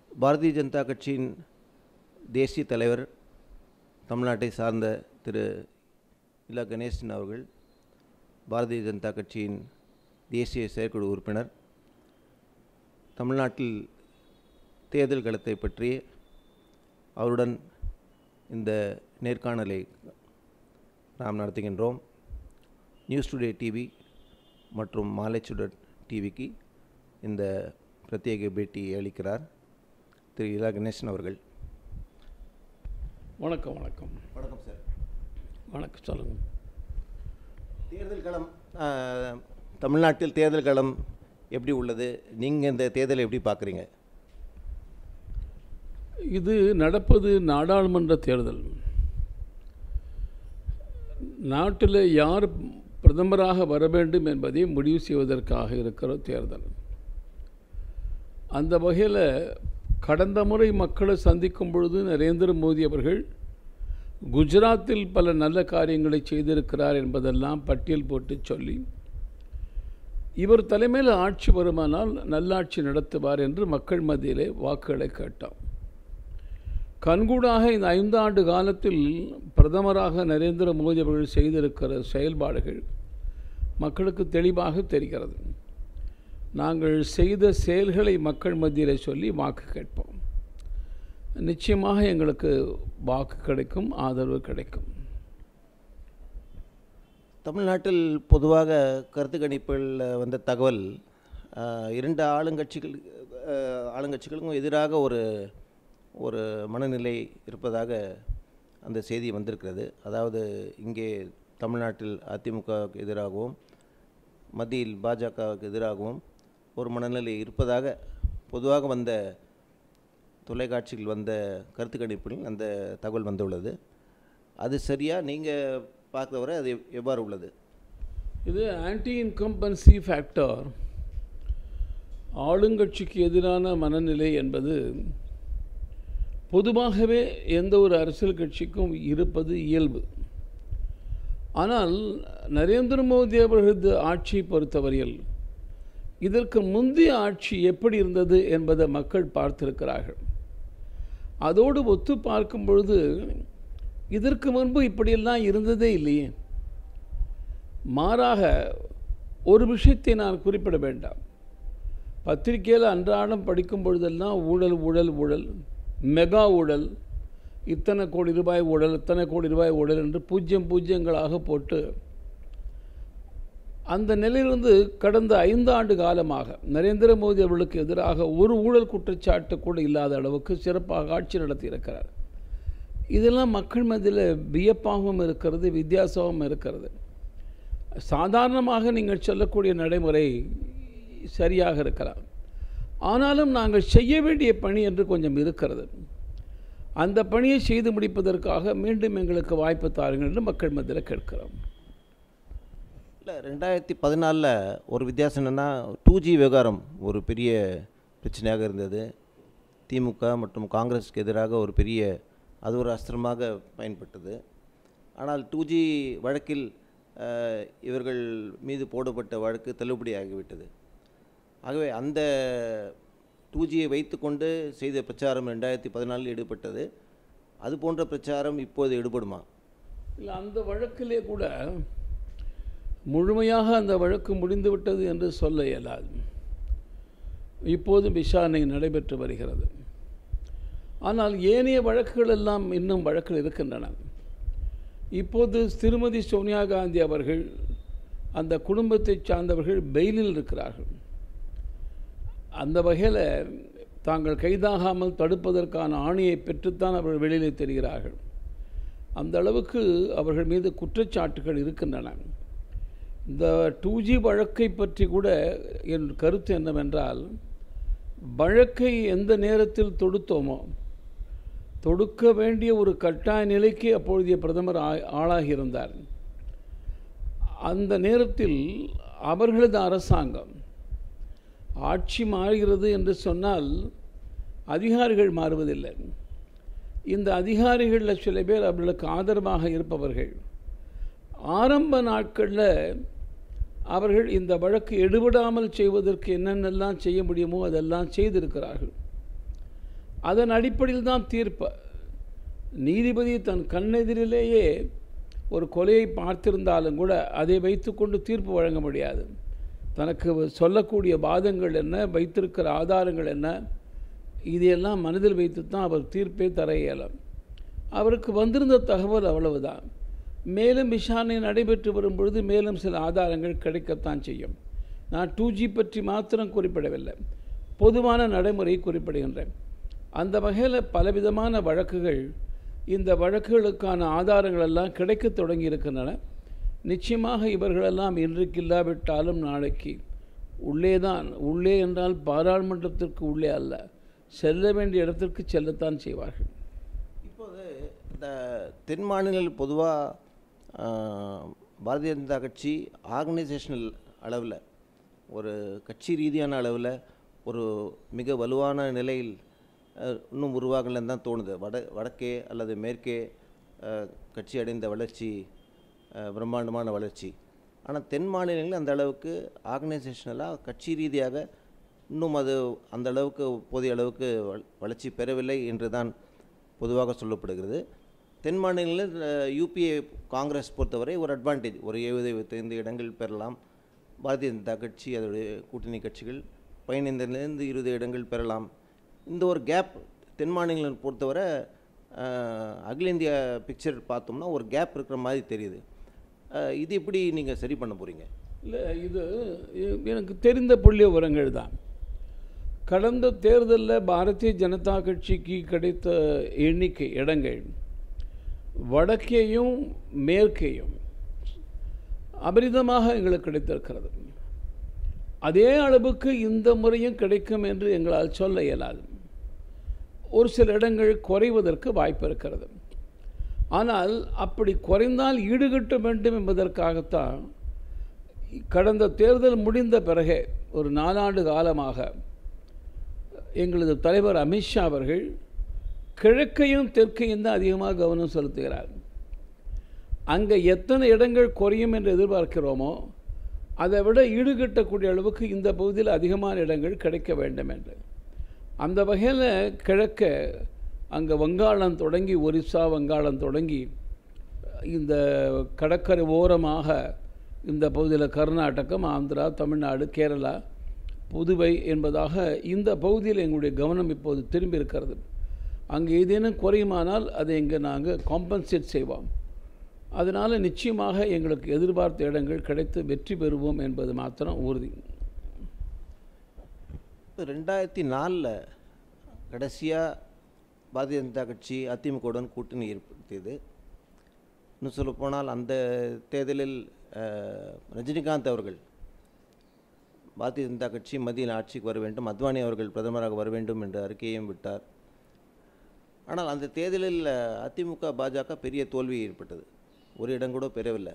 பாரதிய ஜனதா கட்சியின் தேசிய தலைவர் தமிழ்நாட்டை சார்ந்த திரு இலா கணேசன் அவர்கள் பாரதிய ஜனதா கட்சியின் தேசிய செயற்குழு உறுப்பினர் தமிழ்நாட்டில் தேர்தல் களத்தை பற்றி அவருடன் இந்த நேர்காணலை நாம் நடத்துகின்றோம் நியூஸ் டுடே டிவி மற்றும் மாலைச்சுடர் டிவிக்கு இந்த பிரத்யேக பேட்டி அளிக்கிறார் திரு இலா கணேசன் அவர்கள் வணக்கம் வணக்கம் வணக்கம் சார் வணக்கம் சொல்லுங்கள் தேர்தல் களம் ஆஹ், தமிழ்நாட்டில் தேர்தல் களம் எப்படி உள்ளது நீங்கள் இந்த தேர்தலை எப்படி பார்க்குறீங்க இது நடப்பது நாடாளுமன்ற தேர்தல் நாட்டில் யார் பிரதமராக வர வேண்டும் என்பதை முடிவு செய்வதற்காக இருக்கிற தேர்தல் அந்த வகையில் கடந்த முறை மக்களை சந்திக்கும் பொழுது நரேந்திர மோடி அவர்கள் குஜராத்தில் பல நல்ல காரியங்களை செய்திருக்கிறார் என்பதெல்லாம் பட்டியல் போட்டு சொல்லி இவர் தலைமையில் ஆட்சி வருமானால் நல்லாட்சி நடத்துவார் என்று மக்கள் மத்தியிலே வாக்குகளை கேட்டோம் கண்கூடாக இந்த ஐந்தாண்டு காலத்தில் பிரதமராக நரேந்திர மோடி அவர்கள் செய்திருக்கிற செயல்பாடுகள் மக்களுக்கு தெளிவாக தெரிகிறது நாங்கள் செய்த செயல்களை மக்கள் மத்தியில் சொல்லி வாக்கு கேட்போம் நிச்சயமாக எங்களுக்கு வாக்கு கிடைக்கும் ஆதரவு கிடைக்கும் தமிழ்நாட்டில் பொதுவாக கருத்து கணிப்பில் வந்த தகவல் ஆஹ், இரண்டு ஆளுங்கட்சிகள் ஆஹ், ஆளுங்கட்சிகளுக்கும் எதிராக ஒரு ஒரு மனநிலை இருப்பதாக அந்த செய்தி வந்திருக்கிறது அதாவது இங்கே தமிழ்நாட்டில் அதிமுகவுக்கு எதிராகவும் மத்தியில் பாஜகவுக்கு எதிராகவும் ஒரு மனநிலை இருப்பதாக பொதுவாக வந்த தொலைக்காட்சியில் வந்த கருத்து கணிப்பில் அந்த தகவல் வந்துள்ளது அது சரியா நீங்கள் பார்க்குறவரை அது எவ்- எவ்வாறு உள்ளது இது ஆன்டி இன்கம்பன்சி ஃபேக்டர் ஆளுங்கட்சிக்கு எதிரான மனநிலை என்பது பொதுவாகவே எந்த ஒரு அரசியல் கட்சிக்கும் இருப்பது இயல்பு ஆனால் நரேந்திர மோடி அவர்களது ஆட்சியை பொறுத்தவரையில் இதற்கு முந்தைய ஆட்சி எப்படி இருந்தது என்பதை மக்கள் பார்த்திருக்கிறார்கள் அதோடு ஒத்து பார்க்கும் பொழுது இதற்கு முன்பு இப்படியெல்லாம் இருந்ததே இல்லையே மாறாக ஒரு விஷயத்தை நான் குறிப்பிட வேண்டாம் பத்திரிகையில் அன்றாடம் படிக்கும் பொழுதெல்லாம் ஊழல் ஊழல் ஊழல் மெகா ஊழல் இத்தனை கோடி ரூபாய் ஊழல் இத்தனை கோடி ரூபாய் ஊழல் என்று பூஜ்ஜியம் பூஜ்ஜியங்களாக போட்டு அந்த நிலையிலிருந்து கடந்த ஐந்து ஆண்டு காலமாக நரேந்திர மோடி அவர்களுக்கு எதிராக ஒரு ஊழல் குற்றச்சாட்டு கூட இல்லாத அளவுக்கு சிறப்பாக ஆட்சி நடத்தியிருக்கிறார் இதெல்லாம் மக்கள் மத்தியில் வியப்பாகவும் இருக்கிறது வித்தியாசமும் இருக்கிறது சாதாரணமாக நீங்கள் சொல்லக்கூடிய நடைமுறை சரியாக இருக்கலாம் ஆனாலும் நாங்கள் செய்ய வேண்டிய பணி என்று கொஞ்சம் இருக்கிறது அந்த பணியை செய்து முடிப்பதற்காக மீண்டும் எங்களுக்கு வாய்ப்பு தாருங்கள் என்று மக்கள் மத்தியில் கேட்கிறோம் இல்லை ரெண்டாயிரத்தி பதினாலில் ஒரு வித்தியாசம் என்னென்னா டூ ஜி விவகாரம் ஒரு பெரிய பிரச்சனையாக இருந்தது திமுக மற்றும் காங்கிரஸுக்கு எதிராக ஒரு பெரிய அது ஒரு அஸ்திரமாக பயன்பட்டது ஆனால் டூ ஜி வழக்கில் அஹ், இவர்கள் மீது போடப்பட்ட வழக்கு தள்ளுபடியாகிவிட்டது ஆகவே அந்த டூ ஜியை வைத்துக்கொண்டு செய்த பிரச்சாரம் ரெண்டாயிரத்தி பதினாலில் ஈடுபட்டது அது போன்ற பிரச்சாரம் இப்போது ஈடுபடுமா இல்லை அந்த வழக்கிலே கூட முழுமையாக அந்த வழக்கு முடிந்துவிட்டது என்று சொல்ல இயலாது இப்போதும் விசாரணை நடைபெற்று வருகிறது ஆனால் ஏனைய வழக்குகள் எல்லாம் இன்னும் வழக்கில் இருக்கின்றன இப்போது திருமதி சோனியா காந்தி அவர்கள் அந்த குடும்பத்தைச் சார்ந்தவர்கள் பெயிலில் இருக்கிறார்கள் அந்த வகையில் தாங்கள் கைதாகாமல் தடுப்பதற்கான ஆணையை பெற்றுத்தான் அவர்கள் வெளியிலே தெரிகிறார்கள் அந்த அளவுக்கு அவர்கள் மீது குற்றச்சாட்டுகள் இருக்கின்றன இந்த டூ ஜி வழக்கை பற்றி கூட என் கருத்து என்னவென்றால் வழக்கை எந்த நேரத்தில் தொடுத்தோமோ தொடுக்க வேண்டிய ஒரு கட்டாய நிலைக்கு அப்பொழுதைய பிரதமர் ஆ- ஆளாகியிருந்தார் அந்த நேரத்தில் அவர்களது அரசாங்கம் ஆட்சி மாறுகிறது என்று சொன்னால் அதிகாரிகள் மாறுவதில்லை இந்த அதிகாரிகளில் சில பேர் அவர்களுக்கு ஆதரவாக இருப்பவர்கள் ஆரம்ப நாட்களில் அவர்கள் இந்த வழக்கு எடுபடாமல் செய்வதற்கு என்னென்னலாம் செய்ய முடியுமோ அதெல்லாம் செய்திருக்கிறார்கள் அதன் அடிப்படையில் தான் தீர்ப்பு நீதிபதி தன் கண்ணெதிரிலேயே ஒரு கொலையை பார்த்திருந்தாலும் கூட அதை வைத்துக்கொண்டு தீர்ப்பு வழங்க முடியாது தனக்கு சொல்லக்கூடிய வாதங்கள் என்ன வைத்திருக்கிற ஆதாரங்கள் என்ன இதையெல்லாம் மனதில் வைத்து தான் அவர் தீர்ப்பை தர இயலும் அவருக்கு வந்திருந்த தகவல் அவ்வளவுதான் மேலும் விசாரணை நடைபெற்று வரும்பொழுது மேலும் சில ஆதாரங்கள் கிடைக்கத்தான் செய்யும் நான் டூ ஜி பற்றி மாத்திரம் குறிப்பிடவில்லை பொதுவான நடைமுறை குறிப்பிடுகின்றேன் அந்த வகையில் பலவிதமான வழக்குகள் இந்த வழக்குகளுக்கான ஆதாரங்கள் எல்லாம் கிடைக்கத் தொடங்கி இருக்கின்றன நிச்சயமாக இவர்களெல்லாம் இன்றைக்கு இல்லாவிட்டாலும் நாளைக்கு உள்ளே தான் உள்ளே என்றால் பாராளுமன்றத்திற்கு உள்ளே அல்ல செல்ல வேண்டிய இடத்திற்கு செல்லத்தான் செய்வார்கள் இப்போது இந்த தென் மாநிலங்கள் பொதுவாக பாரதிய ஜனதா கட்சி ஆர்கனைசேஷனல் அளவில் ஒரு கட்சி ரீதியான அளவில் ஒரு மிக வலுவான நிலையில் அஹ், இன்னும் உருவாகலன்னு தான் தோணுது வட வடக்கே அல்லது மேற்கே அஹ், கட்சி அடைந்த வளர்ச்சி அஹ், பிரம்மாண்டமான வளர்ச்சி ஆனால் தென் மாநிலங்களில் அந்த அளவுக்கு ஆர்கனைசேஷனலாக கட்சி ரீதியாக இன்னும் அது அந்த அளவுக்கு போதிய அளவுக்கு வள- வளர்ச்சி பெறவில்லை என்று தான் பொதுவாக சொல்லப்படுகிறது தென் மாநிலங்களில் யூபிஏ காங்கிரஸ் பொறுத்தவரை ஒரு அட்வான்டேஜ் ஒரு எழுபது எழுபத்தைந்து இடங்கள் பெறலாம் பாரதிய ஜனதா கட்சி அதோடைய கூட்டணி கட்சிகள் பதினைந்துலேருந்து இருபது இடங்கள் பெறலாம் இந்த ஒரு கேப் தென் மாநிலங்களை பொறுத்தவரை அஹ், அகில இந்திய பிக்சர் பார்த்தோம்னா ஒரு கேப் இருக்கிற மாதிரி தெரியுது அஹ், இது எப்படி நீங்கள் சரி பண்ண போகிறீங்க இல்லை இது எ- எனக்கு தெரிந்த புள்ளி விவரங்கள் தான் கடந்த தேர்தலில் பாரதிய ஜனதா கட்சிக்கு கிடைத்த எண்ணிக்கை இடங்கள் வடக்கேயும் மேற்கேயும் அபரிதமாக எங்களுக்கு கிடைத்திருக்கிறது அதே அளவுக்கு இந்த முறையும் கிடைக்கும் என்று எங்களால் சொல்ல இயலாது ஒரு சில இடங்கள் குறைவதற்கு வாய்ப்பு இருக்கிறது ஆனால் அப்படி குறைந்தால் ஈடுகட்ட வேண்டும் என்பதற்காகத்தான் கடந்த தேர்தல் முடிந்த பிறகே ஒரு நாலாண்டு காலமாக எங்களது தலைவர் அமித்ஷா அவர்கள் கிழக்கையும் தெற்கையும் தான் அதிகமாக கவனம் செலுத்துகிறார் அங்கே எத்தனை இடங்கள் குறையும் என்று எதிர்பார்க்கிறோமோ அதை விட ஈடுகட்டக்கூடிய அளவுக்கு இந்த பகுதியில் அதிகமான இடங்கள் கிடைக்க வேண்டும் என்று அந்த வகையில் கிழக்க அங்கே வங்காளம் தொடங்கி ஒரிசா வங்காளம் தொடங்கி இந்த கடற்கரை ஓரமாக இந்த பகுதியில் கர்நாடகம் ஆந்திரா தமிழ்நாடு கேரளா புதுவை என்பதாக இந்த பகுதியில் எங்களுடைய கவனம் இப்போது திரும்பி இருக்கிறது அங்கே ஏதேனும் குறையுமானால் அதை இங்கே நாங்கள் காம்பன்சேட் செய்வோம் அதனால் நிச்சயமாக எங்களுக்கு எதிர்பார்த்த இடங்கள் கிடைத்து வெற்றி பெறுவோம் என்பது மாத்திரம் உறுதி இப்போ ரெண்டாயிரத்தி நாலில் கடைசியாக பாரதிய ஜனதா கட்சி அதிமுகவுடன் கூட்டணி ஏற்படுத்தியது இன்னும் சொல்லப்போனால் அந்த தேர்தலில் அஹ், ரஜினிகாந்த் அவர்கள் பாரதிய ஜனதா கட்சி மத்தியில் ஆட்சிக்கு வர வேண்டும் அத்வானி அவர்கள் பிரதமராக வர வேண்டும் என்ற அறிக்கையையும் விட்டார் ஆனால் அந்த தேர்தலில் அஹ், அதிமுக பாஜக பெரிய தோல்வி ஏற்பட்டது ஒரு இடம் கூட பெறவில்லை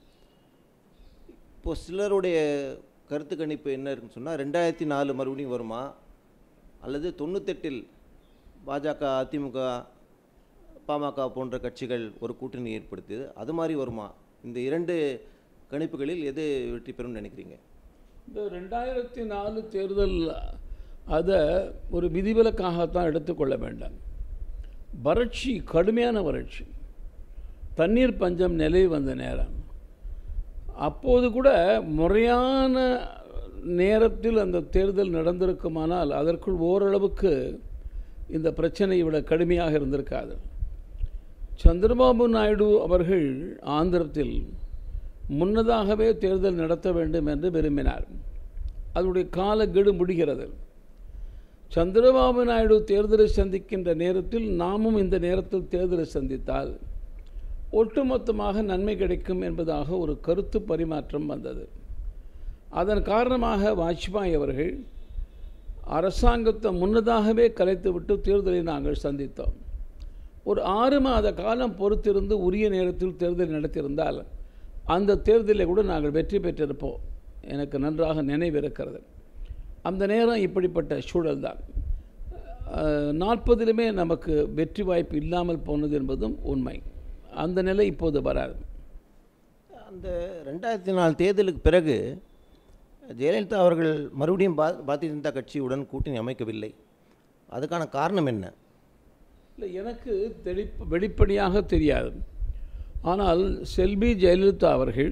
இப்போ சிலருடைய கருத்து கணிப்பு என்ன இருக்குன்னு சொன்னால் ரெண்டாயிரத்தி நாலு மறுபடியும் வருமா அல்லது தொண்ணூத்தெட்டில் பாஜக அதிமுக பாமக போன்ற கட்சிகள் ஒரு கூட்டணி ஏற்படுத்தியது அது மாதிரி வருமா இந்த இரண்டு கணிப்புகளில் எது வெற்றி பெறும்னு நினைக்கிறீங்க இந்த ரெண்டாயிரத்தி நாலு தேர்தல் அதை ஒரு விதிவிலக்காகத்தான் எடுத்துக்கொள்ள வேண்டாம் வறட்சி கடுமையான வறட்சி தண்ணீர் பஞ்சம் நிலை வந்த நேரம் அப்போது கூட முறையான நேரத்தில் அந்த தேர்தல் நடந்திருக்குமானால் அதற்குள் ஓரளவுக்கு இந்த பிரச்சனை இவ்வளோ கடுமையாக இருந்திருக்காது சந்திரபாபு நாயுடு அவர்கள் ஆந்திரத்தில் முன்னதாகவே தேர்தல் நடத்த வேண்டும் என்று விரும்பினார் அதனுடைய காலக்கெடு முடிகிறது சந்திரபாபு நாயுடு தேர்தலை சந்திக்கின்ற நேரத்தில் நாமும் இந்த நேரத்தில் தேர்தலை சந்தித்தால் ஒட்டுமொத்தமாக நன்மை கிடைக்கும் என்பதாக ஒரு கருத்து பரிமாற்றம் வந்தது அதன் காரணமாக வாஜ்பாய் அவர்கள் அரசாங்கத்தை முன்னதாகவே கலைத்துவிட்டு தேர்தலை நாங்கள் சந்தித்தோம் ஒரு ஆறு மாத காலம் பொறுத்திருந்து உரிய நேரத்தில் தேர்தல் நடத்தியிருந்தால் அந்த தேர்தலில் கூட நாங்கள் வெற்றி பெற்றிருப்போம் எனக்கு நன்றாக நினைவிருக்கிறது அந்த நேரம் இப்படிப்பட்ட சூழல் தான் நாற்பதிலுமே நமக்கு வெற்றி வாய்ப்பு இல்லாமல் போனது என்பதும் உண்மை அந்த நிலை இப்போது வராது அந்த ரெண்டாயிரத்தி நாலு தேர்தலுக்கு பிறகு ஜெயலலிதா அவர்கள் மறுபடியும் பா பாரதிய ஜனதா கட்சியுடன் கூட்டணி அமைக்கவில்லை அதுக்கான காரணம் என்ன இல்லை எனக்கு தெளி வெளிப்படையாக தெரியாது ஆனால் செல்வி ஜெயலலிதா அவர்கள்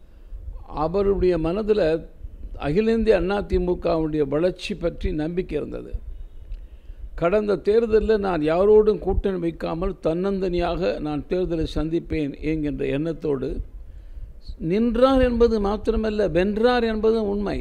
அவருடைய மனதில் அகில இந்திய அண்ணா திமுகவுடைய வளர்ச்சி பற்றி நம்பிக்கை இருந்தது கடந்த தேர்தலில் நான் யாரோடும் கூட்டணி வைக்காமல் தன்னந்தனியாக நான் தேர்தலை சந்திப்பேன் என்கின்ற எண்ணத்தோடு நின்றார் என்பது மாத்திரமல்ல வென்றார் என்பதும் உண்மை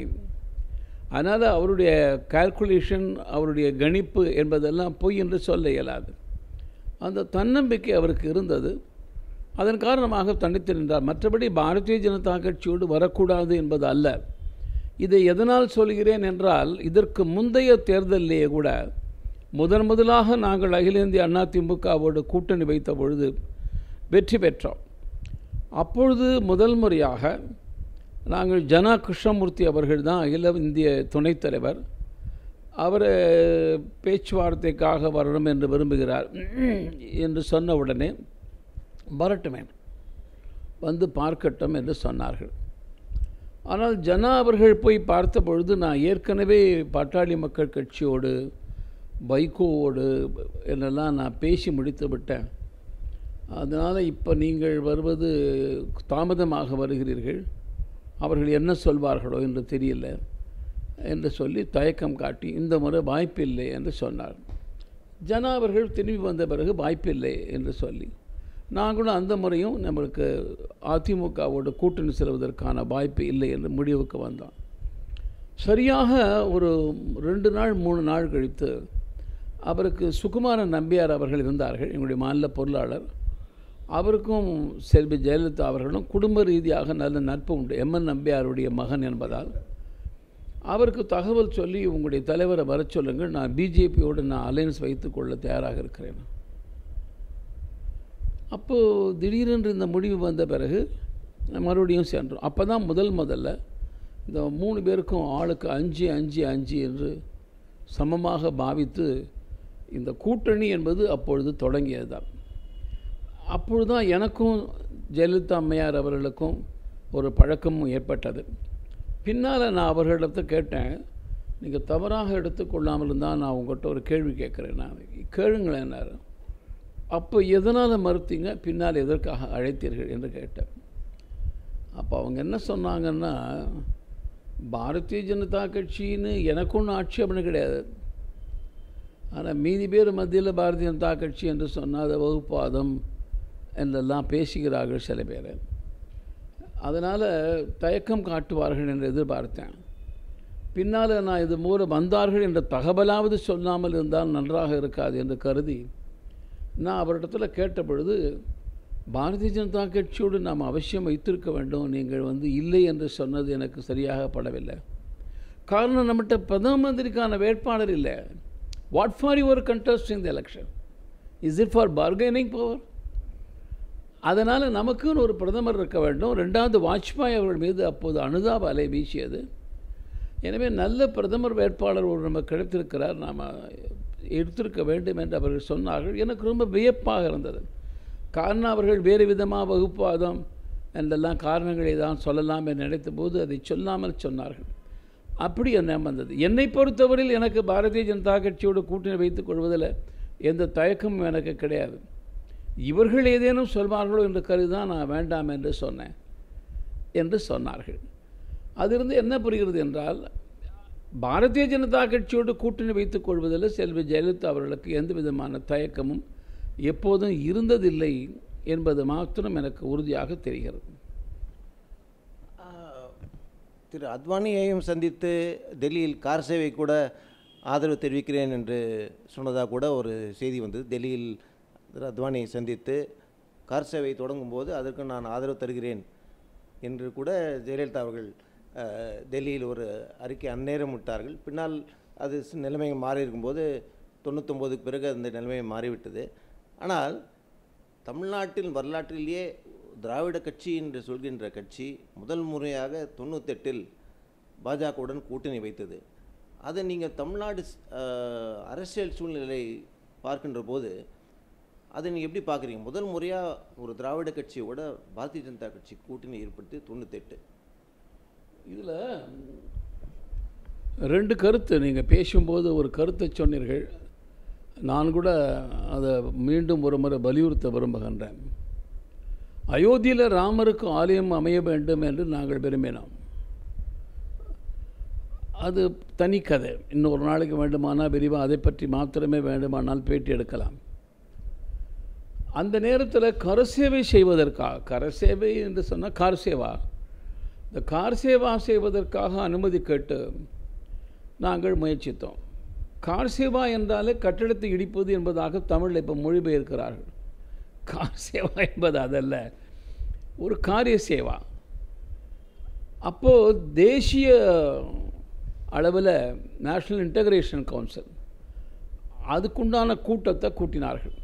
அதனால் அவருடைய கால்குலேஷன் அவருடைய கணிப்பு என்பதெல்லாம் பொய் என்று சொல்ல இயலாது அந்த தன்னம்பிக்கை அவருக்கு இருந்தது அதன் காரணமாக தனித்து நின்றார் மற்றபடி பாரதிய ஜனதா கட்சியோடு வரக்கூடாது என்பது அல்ல இதை எதனால் சொல்கிறேன் என்றால் இதற்கு முந்தைய தேர்தலிலேயே கூட முதன் முதலாக நாங்கள் அகில இந்திய அண்ணா திமுகவோடு கூட்டணி வைத்த பொழுது வெற்றி பெற்றோம் அப்பொழுது முதல் முறையாக நாங்கள் ஜனா கிருஷ்ணமூர்த்தி அவர்கள் தான் அகில இந்திய துணைத் தலைவர் அவர் பேச்சுவார்த்தைக்காக வரணும் என்று விரும்புகிறார் என்று சொன்ன உடனே வரட்டுமே வந்து பார்க்கட்டும் என்று சொன்னார்கள் ஆனால் ஜனா அவர்கள் போய் பார்த்த பொழுது நான் ஏற்கனவே பாட்டாளி மக்கள் கட்சியோடு வைகோவோடு என்னெல்லாம் நான் பேசி முடித்து விட்டேன் அதனால் இப்போ நீங்கள் வருவது தாமதமாக வருகிறீர்கள் அவர்கள் என்ன சொல்வார்களோ என்று தெரியல என்று சொல்லி தயக்கம் காட்டி இந்த முறை வாய்ப்பில்லை என்று சொன்னார் ஜனா அவர்கள் திரும்பி வந்த பிறகு வாய்ப்பில்லை என்று சொல்லி நாங்களும் அந்த முறையும் நம்மளுக்கு அதிமுகவோடு கூட்டணி செல்வதற்கான வாய்ப்பு இல்லை என்று முடிவுக்கு வந்தோம் சரியாக ஒரு ரெண்டு நாள் மூணு நாள் கழித்து அவருக்கு சுகுமாரன் நம்பியார் அவர்கள் இருந்தார்கள் எங்களுடைய மாநில பொருளாளர் அவருக்கும் செல்வி ஜெயலலிதா அவர்களும் குடும்ப ரீதியாக நல்ல நட்பு உண்டு எம்என் நம்பியாருடைய மகன் என்பதால் அவருக்கு தகவல் சொல்லி உங்களுடைய தலைவரை வர சொல்லுங்கள் நான் பிஜேபியோடு நான் அலையன்ஸ் வைத்துக்கொள்ள தயாராக இருக்கிறேன் அப்போது திடீரென்று இந்த முடிவு வந்த பிறகு மறுபடியும் சென்றோம் அப்போ தான் முதல் முதல்ல இந்த மூணு பேருக்கும் ஆளுக்கு அஞ்சு அஞ்சு அஞ்சு என்று சமமாக பாவித்து இந்த கூட்டணி என்பது அப்பொழுது தொடங்கியது தான் அப்பொழுது தான் எனக்கும் ஜெயலலிதா அம்மையார் அவர்களுக்கும் ஒரு பழக்கமும் ஏற்பட்டது பின்னால் நான் அவர்களிடத்தை கேட்டேன் நீங்கள் தவறாக எடுத்துக்கொள்ளாமல் இருந்தால் நான் உங்கள்கிட்ட ஒரு கேள்வி கேட்குறேன் நான் கேளுங்களேன் என்னார் அப்போ எதனால் மறுத்தீங்க பின்னால் எதற்காக அழைத்தீர்கள் என்று கேட்டேன் அப்போ அவங்க என்ன சொன்னாங்கன்னா பாரதிய ஜனதா கட்சின்னு எனக்கு ஒன்றும் ஆட்சேபனை கிடையாது ஆனால் மீதி பேர் மத்தியில் பாரதிய ஜனதா கட்சி என்று சொன்னாத வகுப்பாதம் என்றெல்லாம் பேசுகிறார்கள் சில பேர் அதனால் தயக்கம் காட்டுவார்கள் என்று எதிர்பார்த்தேன் பின்னால் நான் இது மூலம் வந்தார்கள் என்ற தகவலாவது சொல்லாமல் இருந்தால் நன்றாக இருக்காது என்று கருதி நான் அவரிடத்தில் கேட்ட பொழுது பாரதிய ஜனதா கட்சியோடு நாம் அவசியம் வைத்திருக்க வேண்டும் நீங்கள் வந்து இல்லை என்று சொன்னது எனக்கு சரியாக படவில்லை காரணம் நம்மகிட்ட பிரதம மந்திரிக்கான வேட்பாளர் இல்லை what for your contesting the election is it for bargaining power அதனால் நமக்குன்னு ஒரு பிரதமர் இருக்க வேண்டும் ரெண்டாவது வாஜ்பாய் அவர்கள் மீது அப்போது அனுதாப அலை வீசியது எனவே நல்ல பிரதமர் வேட்பாளர் ஒரு நம்ம கிடைத்திருக்கிறார் நாம் எடுத்திருக்க வேண்டும் என்று அவர்கள் சொன்னார்கள் எனக்கு ரொம்ப வியப்பாக இருந்தது காரணம் அவர்கள் வேறு விதமாக வகுப்பாதம் என்றெல்லாம் காரணங்களை தான் சொல்லலாம் என்று நினைத்த போது அதை சொல்லாமல் சொன்னார்கள் அப்படி என்ன வந்தது என்னை பொறுத்தவரையில் எனக்கு பாரதிய ஜனதா கட்சியோடு கூட்டணி வைத்துக் கொள்வதில் எந்த தயக்கமும் எனக்கு கிடையாது இவர்கள் ஏதேனும் சொல்வார்களோ என்று கருதான் நான் வேண்டாம் என்று சொன்னேன் என்று சொன்னார்கள் அதிலிருந்து என்ன புரிகிறது என்றால் பாரதிய ஜனதா கட்சியோடு கூட்டணி வைத்துக் கொள்வதில் செல்வி ஜெயலலிதா அவர்களுக்கு எந்த விதமான தயக்கமும் எப்போதும் இருந்ததில்லை என்பது மாத்திரம் எனக்கு உறுதியாக தெரிகிறது திரு அத்வானியையும் சந்தித்து டெல்லியில் கார் சேவை கூட ஆதரவு தெரிவிக்கிறேன் என்று சொன்னதாக கூட ஒரு செய்தி வந்தது டெல்லியில் திரு அத்வானியை சந்தித்து கார் சேவை தொடங்கும்போது அதற்கு நான் ஆதரவு தருகிறேன் என்று கூட ஜெயலலிதா அவர்கள் டெல்லியில் ஒரு அறிக்கை அந்நேரம் விட்டார்கள் பின்னால் அது நிலைமை மாறி இருக்கும்போது தொண்ணூத்தொம்போதுக்கு பிறகு அந்த நிலைமை மாறிவிட்டது ஆனால் தமிழ்நாட்டின் வரலாற்றிலேயே திராவிட கட்சி என்று சொல்கின்ற கட்சி முதல் முறையாக தொண்ணூத்தெட்டில் பாஜகவுடன் கூட்டணி வைத்தது அதை நீங்கள் தமிழ்நாடு அரசியல் சூழ்நிலை பார்க்கின்ற போது அதை நீங்கள் எப்படி பார்க்குறீங்க முதல் முறையாக ஒரு திராவிட கட்சியோட பாரதிய ஜனதா கட்சி கூட்டணி ஏற்பட்டு தொண்ணூத்தெட்டு இதில் ரெண்டு கருத்து நீங்கள் பேசும்போது ஒரு கருத்தை சொன்னீர்கள் நான் கூட அதை மீண்டும் ஒரு முறை வலியுறுத்த விரும்புகின்றேன் அயோத்தியில் ராமருக்கு ஆலயம் அமைய வேண்டும் என்று நாங்கள் விரும்பினோம் அது தனி கதை இன்னொரு நாளைக்கு வேண்டுமானால் விரிவாக அதை பற்றி மாத்திரமே வேண்டுமானால் பேட்டி எடுக்கலாம் அந்த நேரத்தில் கரசேவை செய்வதற்காக கரசேவை என்று சொன்னால் கார் சேவா இந்த கார் சேவா செய்வதற்காக அனுமதி கேட்டு நாங்கள் முயற்சித்தோம் கார் சேவா என்றாலே கட்டிடத்தை இடிப்பது என்பதாக தமிழில் இப்போ மொழிபெயர்க்கிறார்கள் கார் சேவா என்பது அதல்ல ஒரு காரிய சேவா அப்போது தேசிய அளவில் நேஷ்னல் இன்டகிரேஷன் கவுன்சில் அதுக்குண்டான கூட்டத்தை கூட்டினார்கள்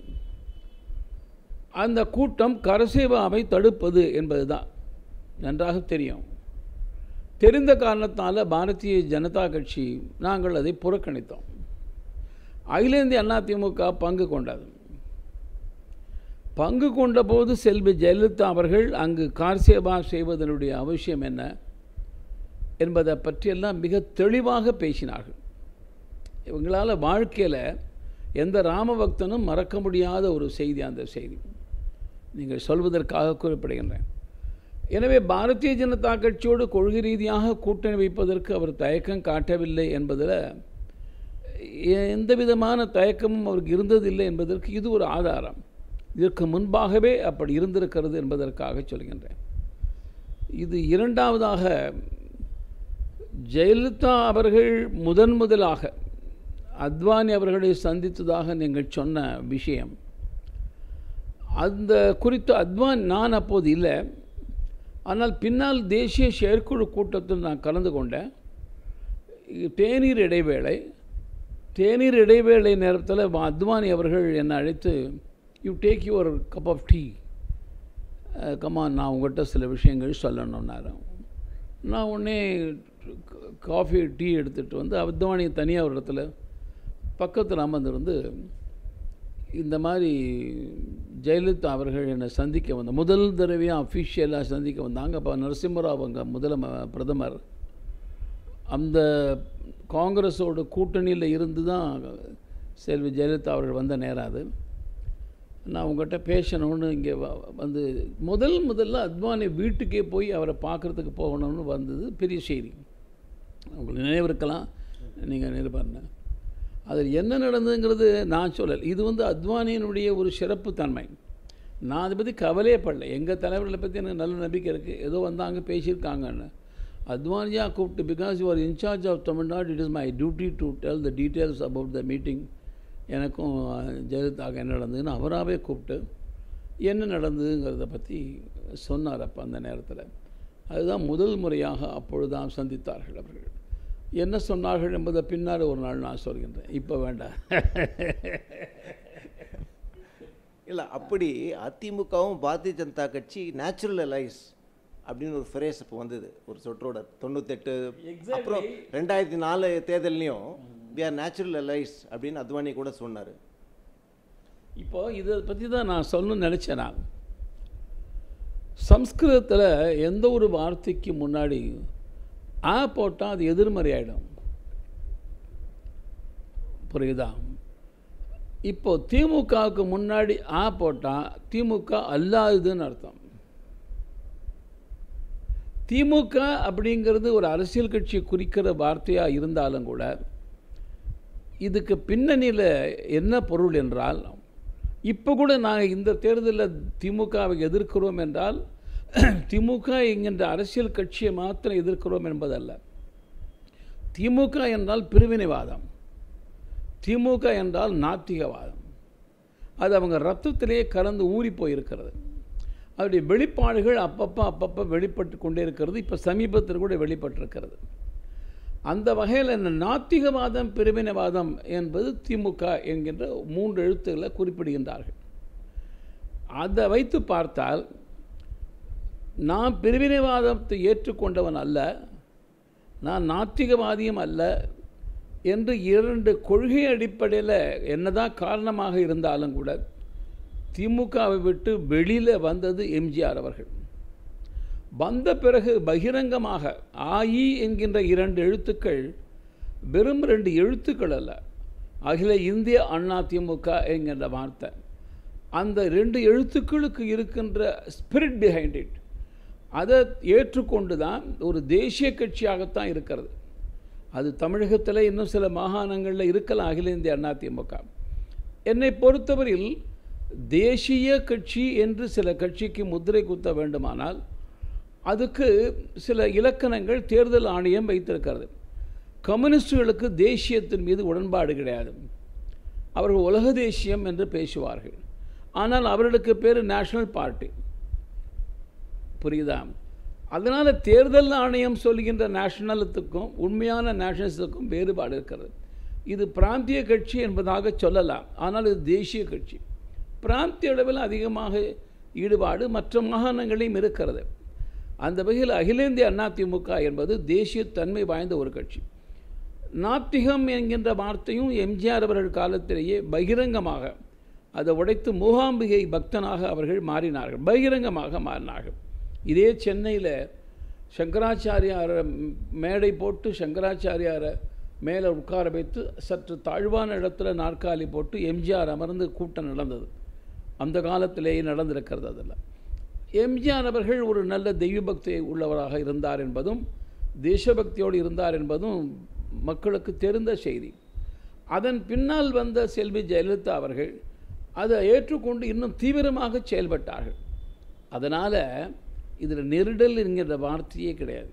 அந்த கூட்டம் கரசேவாவை தடுப்பது என்பது தான் நன்றாக தெரியும் தெரிந்த காரணத்தால் பாரதிய ஜனதா கட்சி நாங்கள் அதை புறக்கணித்தோம் அகில இந்திய அதிமுக பங்கு கொண்டது பங்கு கொண்டபோது செல்வி ஜெயலலிதா அவர்கள் அங்கு கார் சேவா செய்வதனுடைய அவசியம் என்ன என்பதை பற்றியெல்லாம் மிக தெளிவாக பேசினார்கள் இவங்களால் வாழ்க்கையில் எந்த ராமபக்தனும் மறக்க முடியாத ஒரு செய்தி அந்த செய்தி நீங்கள் சொல்வதற்காக குறிப்பிடுகின்றேன் எனவே பாரதிய ஜனதா கட்சியோடு கொள்கை ரீதியாக கூட்டணி வைப்பதற்கு அவர் தயக்கம் காட்டவில்லை என்பதில் எந்த விதமான தயக்கமும் அவருக்கு இருந்ததில்லை என்பதற்கு இது ஒரு ஆதாரம் இதற்கு முன்பாகவே அப்படி இருந்திருக்கிறது என்பதற்காக சொல்கின்றேன் இது இரண்டாவதாக ஜெயலலிதா அவர்கள் முதன் முதலாக அத்வானி அவர்களை சந்தித்ததாக நீங்கள் சொன்ன விஷயம் அந்த குறித்து அத்வான் நான் அப்போது இல்லை ஆனால் பின்னால் தேசிய செயற்குழு கூட்டத்தில் நான் கலந்து கொண்டேன் தேநீர் இடைவேளை தேநீர் இடைவேளை நேரத்தில் அத்வானி அவர்கள் என்னை அழைத்து you take your cup of tea come on நான் உங்கள்கிட்ட சில விஷயங்கள் சொல்லணும்னாரு நான் உடனே காஃபி டீ எடுத்துகிட்டு வந்து அத்வானி தனியாக ஒரு இடத்துல பக்கத்தில் அமர்ந்திருந்து இந்த மாதிரி ஜெயலலிதா அவர்கள் என்னை சந்திக்க வந்த முதல் தடவையாக அஃபிஷியலாக சந்திக்க வந்தாங்க அப்போ நரசிம்மராவ் அங்கே முதலம பிரதமர் அந்த காங்கிரஸோட கூட்டணியில் இருந்து தான் செல்வி ஜெயலலிதா அவர்கள் வந்த நேரம் அது நான் உங்கள்கிட்ட பேசணும்னு இங்கே வந்து முதல் முதல்ல அத்வானி வீட்டுக்கே போய் அவரை பார்க்குறதுக்கு போகணும்னு வந்தது பெரிய செய்தி உங்களுக்கு நினைவு இருக்கலாம் நீங்கள் நிருபர்னு அதில் என்ன நடந்ததுங்கிறது நான் சொல்லலை இது வந்து அத்வானியினுடைய ஒரு சிறப்பு தன்மை நான் அதை பற்றி கவலையே படல எங்கள் தலைவர்களை பற்றி எனக்கு நல்ல நம்பிக்கை இருக்குது ஏதோ வந்தாங்க பேசியிருக்காங்கன்னு அத்வானியா கூப்பிட்டு because you are incharge of Tamil Nadu it is my duty to tell the details about the meeting எனக்கும் ஜெயலலிதாவுக்கு என்ன நடந்ததுன்னு அவராகவே கூப்பிட்டு என்ன நடந்ததுங்கிறத பற்றி சொன்னார் அப்போ அந்த நேரத்தில் அதுதான் முதல் முறையாக அப்பொழுதுதான் சந்தித்தார்கள் அவர்கள் என்ன சொன்னார்கள் என்பதை பின்னால் ஒரு நாள் நான் சொல்கின்றேன் இப்போ வேண்டாம் இல்லை அப்படி அதிமுகவும் பாரதிய ஜனதா கட்சி நேச்சுரல் அலைஸ் அப்படின்னு ஒரு ஃப்ரேஸ் இப்போ வந்தது ஒரு சொற்றோட தொண்ணூத்தெட்டு அப்புறம் ரெண்டாயிரத்தி நாலு தேர்தல்லையும் வி ஆர் நேச்சுரல் அலைஸ் அப்படின்னு அத்வானி கூட சொன்னார் இப்போ இதை பற்றி தான் நான் சொல்லணும்னு நினச்சேன் நான் சம்ஸ்கிருதத்தில் எந்த ஒரு வார்த்தைக்கு முன்னாடி ஆ போட்டால் அது எதிர்மறை ஆகிடும் புரியுதா இப்போ திமுகவுக்கு முன்னாடி ஆ போட்டால் திமுக அல்லாததுன்னு அர்த்தம் திமுக அப்படிங்கிறது ஒரு அரசியல் கட்சி குறிக்கிற வார்த்தையாக இருந்தாலும் கூட இதுக்கு பின்னணியில் என்ன பொருள் என்றால் இப்போ கூட நாங்கள் இந்த தேர்தலில் திமுகவை எதிர்க்கிறோம் என்றால் திமுக என்கின்ற அரசியல் கட்சியை மாத்திரம் எதிர்க்கிறோம் என்பதல்ல திமுக என்றால் பிரிவினைவாதம் திமுக என்றால் நாத்திகவாதம் அது அவங்க ரத்தத்திலேயே கலந்து ஊறி போயிருக்கிறது அதனுடைய வெளிப்பாடுகள் அப்பப்போ அப்பப்போ வெளிப்பட்டு கொண்டே இருக்கிறது இப்போ சமீபத்தில் கூட வெளிப்பட்டிருக்கிறது அந்த வகையில் இந்த நாத்திகவாதம் பிரிவினைவாதம் என்பது திமுக என்கின்ற மூன்று எழுத்துக்களை குறிப்பிடுகின்றார்கள் அதை வைத்து பார்த்தால் நான் பிரிவினைவாதத்தை ஏற்றுக்கொண்டவன் அல்ல நான் நாத்திகவாதியும் அல்ல என்று இரண்டு கொள்கை அடிப்படையில் என்னதான் காரணமாக இருந்தாலும் கூட திமுகவை விட்டு வெளியில் வந்தது எம்ஜிஆர் அவர்கள் வந்த பிறகு பகிரங்கமாக ஆயி என்கின்ற இரண்டு எழுத்துக்கள் வெறும் ரெண்டு எழுத்துக்கள் அல்ல அகில இந்திய அண்ணா திமுக என்கின்ற வார்த்தை அந்த ரெண்டு எழுத்துக்களுக்கு இருக்கின்ற ஸ்பிரிட் பிஹைண்ட் இட் அதை ஏற்றுக்கொண்டு தான் ஒரு தேசிய கட்சியாகத்தான் இருக்கிறது அது தமிழகத்தில் இன்னும் சில மாகாணங்களில் இருக்கலாம் அகில இந்திய அண்ணா திமுக என்னை பொறுத்தவரையில் தேசிய கட்சி என்று சில கட்சிக்கு முத்திரை குத்த வேண்டுமானால் அதுக்கு சில இலக்கணங்கள் தேர்தல் ஆணையம் வைத்திருக்கிறது கம்யூனிஸ்டுகளுக்கு தேசியத்தின் மீது உடன்பாடு கிடையாது அவர்கள் உலக தேசியம் என்று பேசுவார்கள் ஆனால் அவர்களுக்கு பேர் நேஷனல் பார்ட்டி புரியுதா அதனால் தேர்தல் ஆணையம் சொல்கின்ற நேஷனலத்துக்கும் உண்மையான நேஷனலிசத்துக்கும் வேறுபாடு இருக்கிறது இது பிராந்திய கட்சி என்பதாக சொல்லலாம் ஆனால் இது தேசிய கட்சி பிராந்திய அளவில் அதிகமாக ஈடுபாடு மற்ற மாகாணங்களையும் இருக்கிறது அந்த வகையில் அகில இந்திய அதிமுக என்பது தேசியத்தன்மை வாய்ந்த ஒரு கட்சி நாத்திகம் என்கின்ற வார்த்தையும் எம்ஜிஆர் அவர்கள் காலத்திலேயே பகிரங்கமாக அதை உடைத்து மூகாம்பிகை பக்தனாக அவர்கள் மாறினார்கள் பகிரங்கமாக மாறினார்கள் இதே சென்னையில் சங்கராச்சாரியாரை மேடை போட்டு சங்கராச்சாரியாரை மேலே உட்கார வைத்து சற்று தாழ்வான இடத்துல நாற்காலி போட்டு எம்ஜிஆர் அமர்ந்து கூட்டம் நடந்தது அந்த காலத்திலேயே நடந்திருக்கிறது அதில் எம்ஜிஆர் அவர்கள் ஒரு நல்ல தெய்வ பக்தி உள்ளவராக இருந்தார் என்பதும் தேசபக்தியோடு இருந்தார் என்பதும் மக்களுக்கு தெரிந்த செய்தி அதன் பின்னால் வந்த செல்வி ஜெயலலிதா அவர்கள் அதை ஏற்றுக்கொண்டு இன்னும் தீவிரமாக செயல்பட்டார்கள் அதனால் இதில் நெருடல் என்கிற வார்த்தையே கிடையாது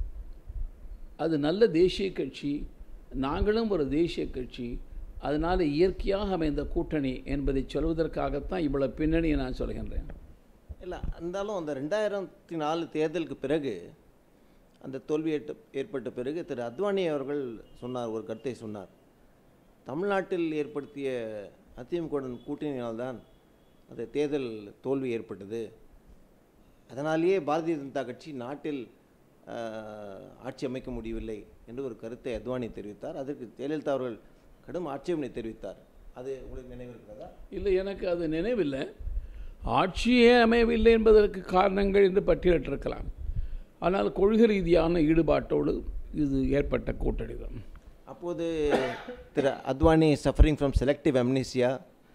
அது நல்ல தேசிய கட்சி நாங்களும் ஒரு தேசிய கட்சி அதனால் இயற்கையாக அமைந்த கூட்டணி என்பதை சொல்வதற்காகத்தான் இவ்வளோ பின்னணியை நான் சொல்கின்றேன் இல்லை இருந்தாலும் அந்த ரெண்டாயிரத்தி நாலு தேர்தலுக்கு பிறகு அந்த தோல்வி ஏற்ற- ஏற்பட்ட பிறகு திரு அத்வானி அவர்கள் சொன்னார் ஒரு கருத்தை சொன்னார் தமிழ்நாட்டில் ஏற்படுத்திய அதிமுகவுடன் கூட்டணியினால்தான் அந்த தேர்தல் தோல்வி ஏற்பட்டது அதனாலேயே பாரதிய ஜனதா கட்சி நாட்டில் ஆஹ், ஆட்சி அமைக்க முடியவில்லை என்று ஒரு கருத்தை அத்வானி தெரிவித்தார் அதற்கு ஜெயலலிதா அவர்கள் கடும் ஆட்சேபனை தெரிவித்தார் அது உங்களுக்கு நினைவிருக்கிறதா இல்லை எனக்கு அது நினைவில்லை ஆட்சியே அமையவில்லை என்பதற்கு காரணங்கள் என்று பட்டியலிட்டிருக்கலாம் ஆனால் கொள்கை ரீதியான ஈடுபாட்டோடு இது ஏற்பட்ட கூட்டணி தான் அப்போது Thiru Advani suffering from selective amnesia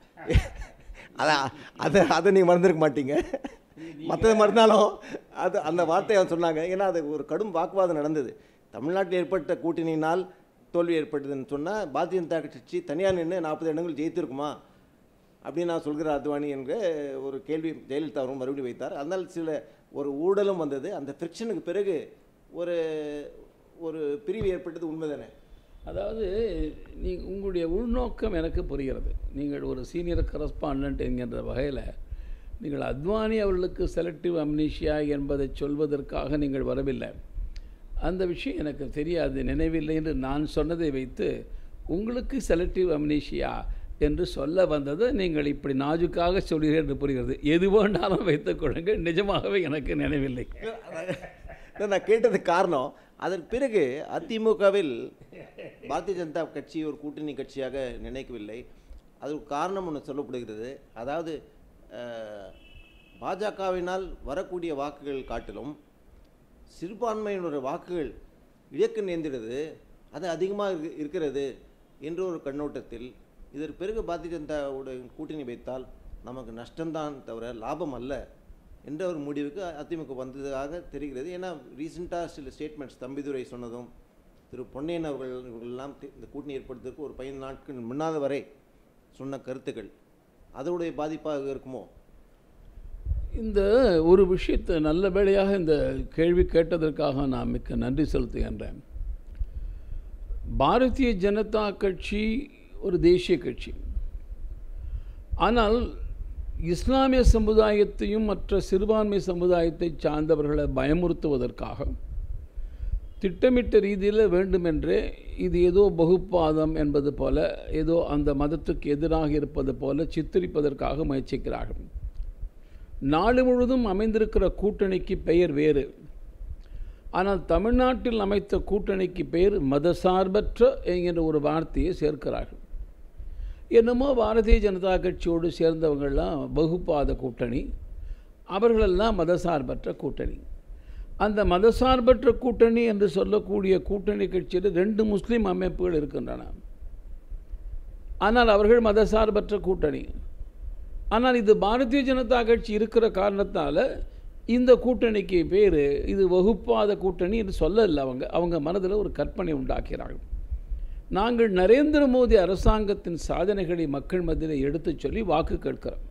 அதான் அதை அதை நீங்கள் மறந்துருக்க மாட்டீங்க மற்றது மறந்தாலும் அது அந்த வார்த்தையை அவங்க சொன்னாங்க ஏன்னா அது ஒரு கடும் வாக்குவாதம் நடந்தது தமிழ்நாட்டில் ஏற்பட்ட கூட்டணியினால் தோல்வி ஏற்பட்டதுன்னு சொன்னால் பாரதிய ஜனதா கட்சி தனியார் நின்று நாற்பது இடங்கள் ஜெயித்திருக்குமா அப்படின்னு நான் சொல்கிற அத்வானி என்ற ஒரு கேள்வி ஜெயலலிதா அவரும் மறுபடியும் வைத்தார் அதனால் சில ஒரு ஊழலும் வந்தது அந்த ஃப்ரிக்ஷனுக்கு பிறகு ஒரு ஒரு பிரிவு ஏற்பட்டது உண்மைதானே அதாவது நீ உங்களுடைய உள்நோக்கம் எனக்கு புரிகிறது நீங்கள் ஒரு சீனியர் கரஸ்பாண்டன்ட் என்கின்ற வகையில் நீங்கள் அத்வானி அவர்களுக்கு செலக்டிவ் அம்னீஷியா என்பதை சொல்வதற்காக நீங்கள் வரவில்லை அந்த விஷயம் எனக்கு தெரியாது நினைவில்லை என்று நான் சொன்னதை வைத்து உங்களுக்கு செலக்டிவ் அம்னீஷியா என்று சொல்ல வந்ததை நீங்கள் இப்படி நாஜுக்காக சொல்கிறீர்கள் என்று புரிகிறது எது வேண்டாலும் வைத்துக் கொள்ளுங்கள் நிஜமாகவே எனக்கு நினைவில்லை இல்ல, நான் கேட்டதுக்கு காரணம் அதற்கு பிறகு அதிமுகவில் பாரதிய ஜனதா கட்சி ஒரு கூட்டணி கட்சியாக நினைக்கவில்லை அதுக்கு காரணம் ஒன்று சொல்லப்படுகிறது அதாவது அஹ், பாஜகவினால் வரக்கூடிய வாக்குகள் காட்டிலும் சிறுபான்மையினுடைய வாக்குகள் இழக்க நேர்ந்திடுது அது அதிகமாக இருக்கு- இருக்கிறது என்ற ஒரு கண்ணோட்டத்தில் இதற்கு பிறகு பாரதிய ஜனதாவோட கூட்டணி வைத்தால் நமக்கு நஷ்டம்தான் தவிர லாபம் அல்ல என்ற ஒரு முடிவுக்கு அதிமுக வந்ததாக தெரிகிறது ஏன்னா ரீசெண்டாக சில ஸ்டேட்மெண்ட்ஸ் தம்பிதுரை சொன்னதும் திரு பொன்னையன் அவர்கள் இவர்களெல்லாம் தி- இந்த கூட்டணி ஏற்படுத்துவதற்கு ஒரு பதினைந்து நாட்கள் முன்னாத வரை சொன்ன கருத்துக்கள் அதோடைய பாதிப்பாக இருக்குமோ இந்த ஒரு விஷயத்தை நல்ல வேளையாக இந்த கேள்வி கேட்டதற்காக நான் மிக்க நன்றி செலுத்துகின்றேன் பாரதிய ஜனதா கட்சி ஒரு தேசிய கட்சி ஆனால் இஸ்லாமிய சமுதாயத்தையும் மற்ற சிறுபான்மை சமுதாயத்தை சார்ந்தவர்களை பயமுறுத்துவதற்காக திட்டமிட்ட ரீதியில் வேண்டுமென்றே இது ஏதோ பகுப்பாதம் என்பது போல ஏதோ அந்த மதத்துக்கு எதிராக இருப்பது போல சித்தரிப்பதற்காக முயற்சிக்கிறார்கள் நாடு முழுவதும் அமைந்திருக்கிற கூட்டணிக்கு பெயர் வேறு ஆனால் தமிழ்நாட்டில் அமைத்த கூட்டணிக்கு பெயர் மதசார்பற்ற என்கின்ற ஒரு வார்த்தையை சேர்க்கிறார்கள் என்னமோ பாரதிய ஜனதா கட்சியோடு சேர்ந்தவங்கள்லாம் வகுப்பாத கூட்டணி அவர்களெல்லாம் மதசார்பற்ற கூட்டணி அந்த மதசார்பற்ற கூட்டணி என்று சொல்லக்கூடிய கூட்டணி கட்சியில் ரெண்டு முஸ்லீம் அமைப்புகள் இருக்கின்றன ஆனால் அவர்கள் மதசார்பற்ற கூட்டணி ஆனால் இது பாரதிய ஜனதா கட்சி இருக்கிற காரணத்தால் இந்த கூட்டணிக்கு பேர் இது வகுப்பாத கூட்டணி என்று சொல்லல அவங்க அவங்க மனதில் ஒரு கற்பனை உண்டாக்கிறார்கள் நாங்கள் நரேந்திர மோடி அரசாங்கத்தின் சாதனைகளை மக்கள் மத்தியில் எடுத்துச் சொல்லி வாக்கு கேட்கிறோம்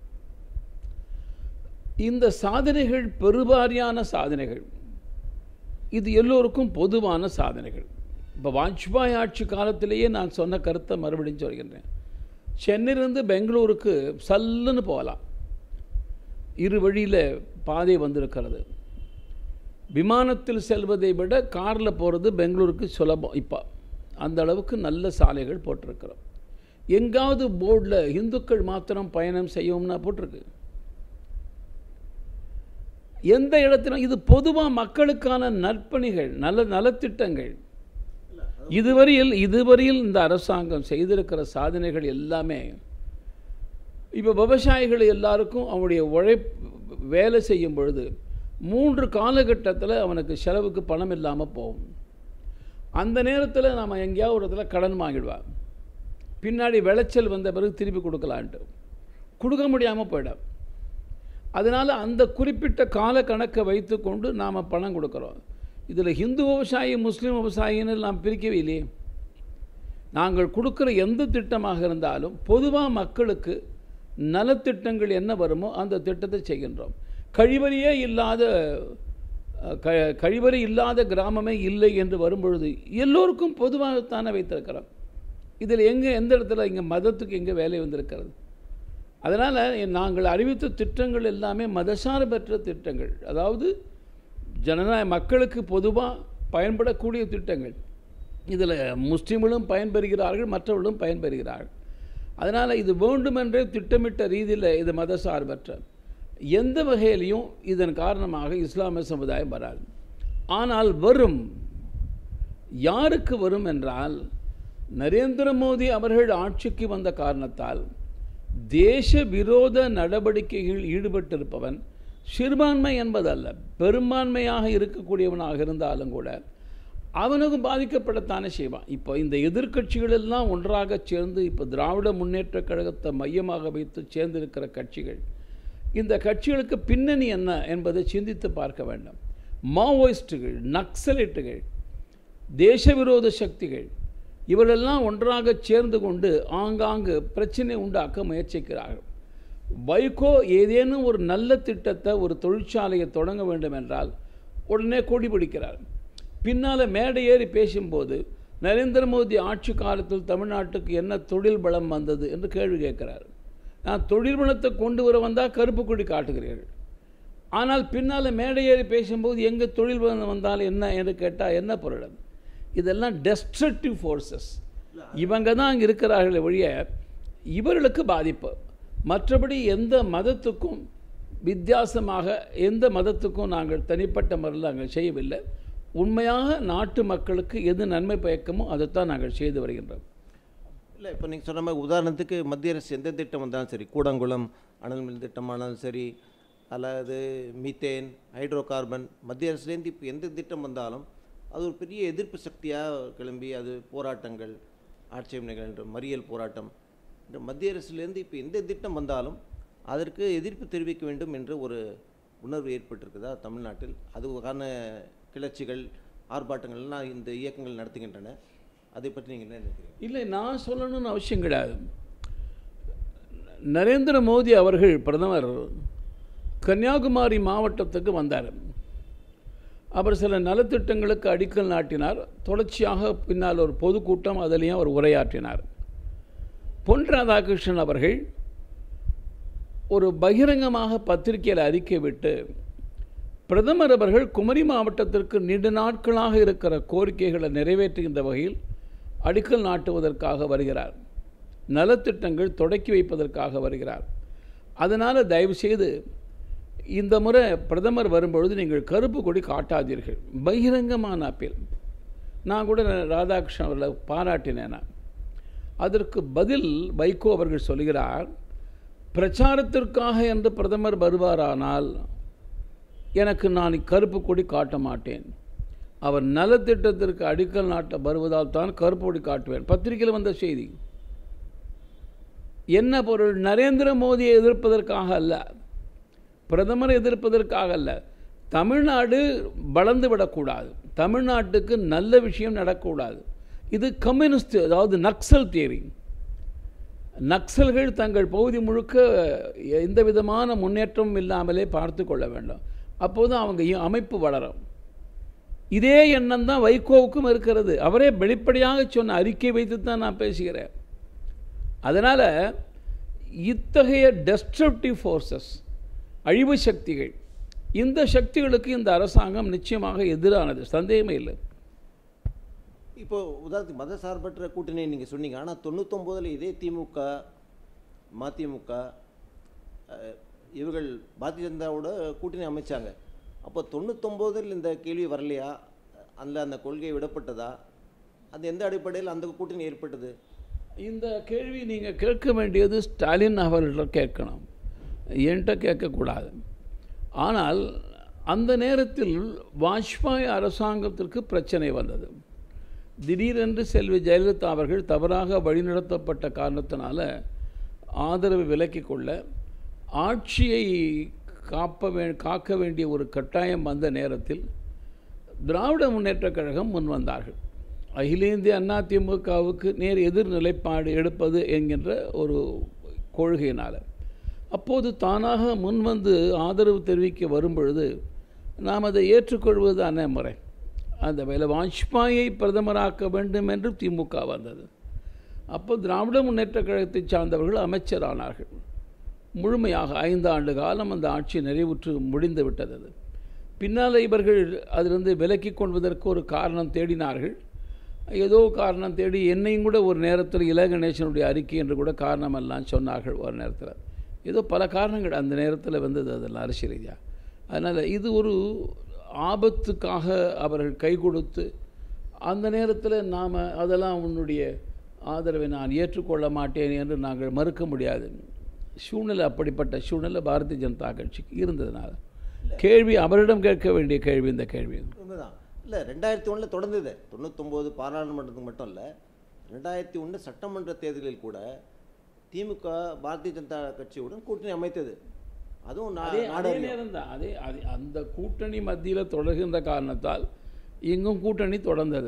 இந்த சாதனைகள் பெருவாரியான சாதனைகள் இது எல்லோருக்கும் பொதுவான சாதனைகள் இப்போ வாஜ்பாய் ஆட்சி காலத்திலேயே நான் சொன்ன கருத்தை மறுபடியும் சொல்கின்றேன் சென்னையிலிருந்து பெங்களூருக்கு சல்லுன்னு போகலாம் இரு வழியில் பாதை வந்திருக்கிறது விமானத்தில் செல்வதை விட காரில் போகிறது பெங்களூருக்கு சுலபம் இப்போ அந்த அளவுக்கு நல்ல சாலைகள் போட்டிருக்கிறோம் எங்காவது போர்டில் இந்துக்கள் மாத்திரம் பயணம் செய்யும்னா போட்டிருக்கு எந்த இடத்திலும் இது பொதுவாக மக்களுக்கான நற்பணிகள் நல்ல நலத்திட்டங்கள் இதுவரையில் இதுவரையில் இந்த அரசாங்கம் செய்திருக்கிற சாதனைகள் எல்லாமே இப்போ விவசாயிகள் எல்லாருக்கும் அவனுடைய உழைப் வேலை செய்யும் பொழுது மூன்று காலகட்டத்தில் அவனுக்கு செலவுக்கு பணம் இல்லாமல் போகும் அந்த நேரத்தில் நம்ம எங்கேயாவது ஒரு இடத்துல கடன் வாங்கிடுவான் பின்னாடி விளைச்சல் வந்த பிறகு திருப்பி கொடுக்கலான்ட்டு கொடுக்க முடியாமல் போயிடும் அதனால் அந்த குறிப்பிட்ட கால கணக்கை வைத்துக்கொண்டு நாம் பணம் கொடுக்குறோம் இதில் ஹிந்து விவசாயி முஸ்லீம் விவசாயின்னு நாம் பிரிக்கவே இல்லையே நாங்கள் கொடுக்குற எந்த திட்டமாக இருந்தாலும் பொதுவாக மக்களுக்கு நலத்திட்டங்கள் என்ன வருமோ அந்த திட்டத்தை செய்கின்றோம் கழிவறையே இல்லாத க கழிவறை இல்லாத கிராமமே இல்லை என்று வரும்பொழுது எல்லோருக்கும் பொதுவாகத்தானே வைத்திருக்கிறோம் இதில் எங்கே எந்த இடத்துல இங்கே மதத்துக்கு எங்கே வேலை வந்திருக்கிறது அதனால் நாங்கள் அறிவித்த திட்டங்கள் எல்லாமே மதசார்பற்ற திட்டங்கள் அதாவது ஜனநாயக மக்களுக்கு பொதுவாக பயன்படக்கூடிய திட்டங்கள் இதில் முஸ்லீம்களும் பயன்பெறுகிறார்கள் மற்றவர்களும் பயன்பெறுகிறார்கள் அதனால் இது வேண்டுமென்றே திட்டமிட்ட ரீதியில் இது மதசார்பற்ற எந்த வகையிலையும் இதன் காரணமாக இஸ்லாமிய சமுதாயம் வராது ஆனால் வரும் யாருக்கு வரும் என்றால் நரேந்திர மோடி அவர்கள் ஆட்சிக்கு வந்த காரணத்தால் தேச விரோத நடவடிக்கைகளில் ஈடுபட்டிருப்பவன் சிறுபான்மை என்பதல்ல பெரும்பான்மையாக இருக்கக்கூடியவனாக இருந்தாலும் கூட அவனுக்கும் பாதிக்கப்படத்தானே செய்வான் இப்போ இந்த எதிர்க்கட்சிகள் எல்லாம் ஒன்றாக சேர்ந்து இப்போ திராவிட முன்னேற்ற கழகத்தை மையமாக வைத்து சேர்ந்திருக்கிற கட்சிகள் இந்த கட்சிகளுக்கு பின்னணி என்ன என்பதை சிந்தித்து பார்க்க வேண்டும் மாவோயிஸ்டுகள் நக்சலைட்டுகள் தேசவிரோத சக்திகள் இவரெல்லாம் ஒன்றாக சேர்ந்து கொண்டு ஆங்காங்கு பிரச்சனை உண்டாக்க முயற்சிக்கிறார்கள் வைகோ ஏதேனும் ஒரு நல்ல திட்டத்தை ஒரு தொழிற்சாலையை தொடங்க வேண்டும் என்றால் உடனே கொடி பிடிக்கிறார் பின்னால் மேடை ஏறி பேசும்போது நரேந்திர மோடி ஆட்சி காலத்தில் தமிழ்நாட்டுக்கு என்ன தொழில் பலம் வந்தது என்று கேள்வி கேட்கிறார் நான் தொழில் பலத்தை கொண்டு வர வந்தால் கருப்பு கொடி காட்டுகிறீர்கள் ஆனால் பின்னால் மேடை ஏறி பேசும்போது எங்கே தொழில் பலம் வந்தால் என்ன என்று கேட்டால் என்ன பொருள் அது இதெல்லாம் டெஸ்ட்ரக்டிவ் ஃபோர்ஸஸ் இவங்க தான் அங்கே இருக்கிறார்களே ஒழிய இவர்களுக்கு பாதிப்பு மற்றபடி எந்த மதத்துக்கும் வித்தியாசமாக எந்த மதத்துக்கும் நாங்கள் தனிப்பட்ட முறையில் நாங்கள் செய்யவில்லை உண்மையாக நாட்டு மக்களுக்கு எது நன்மை பயக்கமோ அதைத்தான் நாங்கள் செய்து வருகின்றோம் இல்லை இப்போ நீங்கள் சொன்ன மாதிரி உதாரணத்துக்கு மத்திய அரசு எந்த திட்டம் வந்தாலும் சரி கூடங்குளம் அனல் மின் திட்டமானாலும் சரி அல்லது மீத்தேன் ஹைட்ரோ கார்பன் மத்திய அரசுலேருந்து இப்போ எந்த திட்டம் வந்தாலும் அது ஒரு பெரிய எதிர்ப்பு சக்தியாக கிளம்பி அது போராட்டங்கள் ஆட்சேபம் நிகழ்ன்ற மறியல் போராட்டம் இந்த மத்திய அரசுலேருந்து இப்போ எந்த திட்டம் வந்தாலும் அதற்கு எதிர்ப்பு தெரிவிக்க வேண்டும் என்ற ஒரு உணர்வு ஏற்பட்டிருக்குதா தமிழ்நாட்டில் அதுக்கான கிளர்ச்சிகள் ஆர்ப்பாட்டங்கள்லாம் இந்த இயக்கங்கள் நடத்துகின்றன அதை பற்றி நீங்கள் என்ன நினைக்கிறீங்க இல்லை நான் சொல்லணும்னு அவசியம் கிடையாது நரேந்திர மோடி அவர்கள் பிரதமர் கன்னியாகுமரி மாவட்டத்துக்கு வந்தார் அவர் சில நலத்திட்டங்களுக்கு அடிக்கல் நாட்டினார் தொடர்ச்சியாக பின்னால் ஒரு பொதுக்கூட்டம் அதிலையும் அவர் உரையாற்றினார் பொன் ராதாகிருஷ்ணன் அவர்கள் ஒரு பகிரங்கமாக பத்திரிகையில் அறிக்கை விட்டு பிரதமர் அவர்கள் குமரி மாவட்டத்திற்கு நீண்ட நாட்களாக இருக்கிற கோரிக்கைகளை நிறைவேற்றுகின்ற வகையில் அடிக்கல் நாட்டுவதற்காக வருகிறார் நலத்திட்டங்கள் தொடக்கி வைப்பதற்காக வருகிறார் அதனால் தயவுசெய்து இந்த முறை பிரதமர் வரும்பொழுது நீங்கள் கருப்பு கொடி காட்டாதீர்கள் பகிரங்கமான அப்பீல் நான் கூட ராதாகிருஷ்ணன் அவர்களை பாராட்டினேன் நான். அதற்கு பதில் வைகோ அவர்கள் சொல்கிறார் பிரச்சாரத்திற்காக என்று பிரதமர் வருவாரானால் எனக்கு நான் கருப்பு கொடி காட்ட மாட்டேன் அவர் நலத்திட்டத்திற்கு அடிக்கல் நாட்ட வருவதால் தான் கருப்பு கொடி காட்டுவேன் பத்திரிகையில் வந்த செய்தி என்ன பொருள் நரேந்திர மோடியை எதிர்ப்பதற்காக அல்ல பிரதமரை எதிர்ப்பதற்காக அல்ல தமிழ்நாடு வளர்ந்து விடக்கூடாது தமிழ்நாட்டுக்கு நல்ல விஷயம் நடக்கக்கூடாது இது கம்யூனிஸ்ட் அதாவது நக்சல் தியரி நக்சல்கள் தங்கள் பகுதி முழுக்க எந்த விதமான முன்னேற்றமும் இல்லாமலே பார்த்து கொள்ள வேண்டும் அப்போது அவங்க இ- அமைப்பு வளரும் இதே எண்ணம் தான் வைகோவுக்கும் இருக்கிறது அவரே வெளிப்படையாக சொன்ன அறிக்கை வைத்து தான் நான் பேசுகிறேன் அதனால் இத்தகைய டெஸ்ட்ரக்டிவ் ஃபோர்ஸஸ் அழிவு சக்திகள் இந்த சக்திகளுக்கு இந்த அரசாங்கம் நிச்சயமாக எதிரானது சந்தேகமே இல்லை இப்போ உதாரணத்துக்கு மதசார்பற்ற கூட்டணி நீங்கள் சொன்னீங்க ஆனால் தொண்ணூத்தொம்போதில் இதே திமுக மதிமுக அஹ், இவர்கள் பாரதிய ஜனதாவோட கூட்டணி அமைச்சாங்க அப்போ தொண்ணூத்தொம்போதில் இந்த கேள்வி வரலையா அந்த அந்த கொள்கை விடப்பட்டதா அது எந்த அடிப்படையில் அந்த கூட்டணி ஏற்பட்டது இந்த கேள்வி நீங்கள் கேட்க வேண்டியது ஸ்டாலின் அவர்கள்ட்ட கேட்கணும் என்கிட்ட கேட்கக்கூடாது ஆனால் அந்த நேரத்தில் வாஜ்பாய் அரசாங்கத்திற்கு பிரச்சனை வந்தது திடீரென்று செல்வி ஜெயலலிதா அவர்கள் தவறாக வழிநடத்தப்பட்ட காரணத்தினால ஆதரவை விலக்கிக் கொள்ள ஆட்சியை காப்ப வே காக்க வேண்டிய ஒரு கட்டாயம் வந்த நேரத்தில் திராவிட முன்னேற்றக் கழகம் முன் வந்தார்கள் அகில இந்திய அதிமுகவுக்கு நேர் எதிர் நிலைப்பாடு எடுப்பது என்கின்ற ஒரு கொள்கையினால் அப்போது தானாக முன்வந்து ஆதரவு தெரிவிக்க வரும்பொழுது நாம் அதை ஏற்றுக்கொள்வது தானே முறை அந்த வேலை வாஜ்பாயை பிரதமராக்க வேண்டும் என்று திமுக வந்தது அப்போ திராவிட முன்னேற்றக் கழகத்தைச் சார்ந்தவர்கள் அமைச்சரானார்கள் முழுமையாக ஐந்து ஆண்டு காலம் அந்த ஆட்சி நிறைவுற்று முடிந்து விட்டது அது. பின்னால் இவர்கள் அதிலிருந்து விலக்கிக் கொள்வதற்கு ஒரு காரணம் தேடினார்கள் ஏதோ காரணம் தேடி என்னையும் கூட ஒரு நேரத்தில் இல கணேசனுடைய அறிக்கை என்று கூட காரணமெல்லாம் சொன்னார்கள் ஒரு நேரத்தில் ஏதோ பல காரணங்கள் அந்த நேரத்தில் வந்தது அதெல்லாம் அரசியல் ரீதியாக அதனால் இது ஒரு ஆபத்துக்காக அவர்கள் கை கொடுத்து அந்த நேரத்தில் நாம் அதெல்லாம் உன்னுடைய ஆதரவை நான் ஏற்றுக்கொள்ள மாட்டேன் என்று நாங்கள் மறுக்க முடியாது சூழ்நிலை அப்படிப்பட்ட சூழ்நிலை பாரதிய ஜனதா கட்சிக்கு இருந்ததுனால கேள்வி அவரிடம் கேட்க வேண்டிய கேள்வி இந்த கேள்வி உண்மைதான் இல்லை ரெண்டாயிரத்தி ஒன்றில் தொடர்ந்தது தொண்ணூத்தொம்போது பாராளுமன்றத்துக்கு மட்டும் இல்லை ரெண்டாயிரத்தி ஒன்று சட்டமன்ற தேர்தலில் கூட திமுக பாரதிய ஜனதா கட்சியுடன் கூட்டணி அமைத்தது அதுவும் நா- அதே அதே நாடறியும். நேரம் தான் அதே அதே அந்த கூட்டணி மத்தியில் தொடர்கின்ற காரணத்தால் இங்கும் கூட்டணி தொடர்ந்தது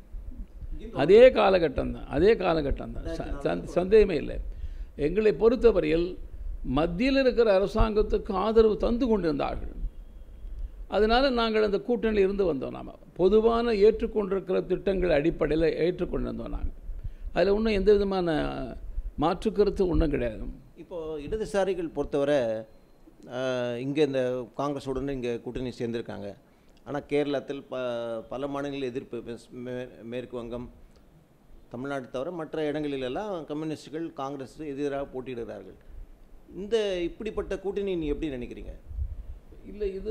அதே காலகட்டம் தான் அதே காலகட்டம் தான் ச- சந்த- சந்தேகமே இல்லை எங்களை பொறுத்தவரையில் மத்தியில் இருக்கிற அரசாங்கத்துக்கு ஆதரவு தந்து கொண்டிருந்தார்கள் அதனால் நாங்கள் அந்த கூட்டணியில் இருந்து வந்தோம் நாம் பொதுவான ஏற்றுக்கொண்டிருக்கிற திட்டங்கள் அடிப்படையில் ஏற்றுக்கொண்டிருந்தோம் நாங்கள் அதில் ஒன்றும் எந்த விதமான மாற்று கருத்து ஒன்றும் கிடையாது இப்போ இடதுசாரிகள் பொறுத்தவரை இங்கே இந்த காங்கிரஸுடன் இங்கே கூட்டணி சேர்ந்திருக்காங்க ஆனால் கேரளத்தில் ப பல மாநிலங்களில் எதிர்ப்பு மெஸ்- மே- மேற்கு வங்கம் தமிழ்நாடு தவிர மற்ற இடங்களிலெல்லாம் கம்யூனிஸ்டுகள் காங்கிரஸ் எதிராக போட்டியிடுகிறார்கள் இந்த இப்படிப்பட்ட கூட்டணி நீ எப்படி நினைக்கிறீங்க இல்லை இது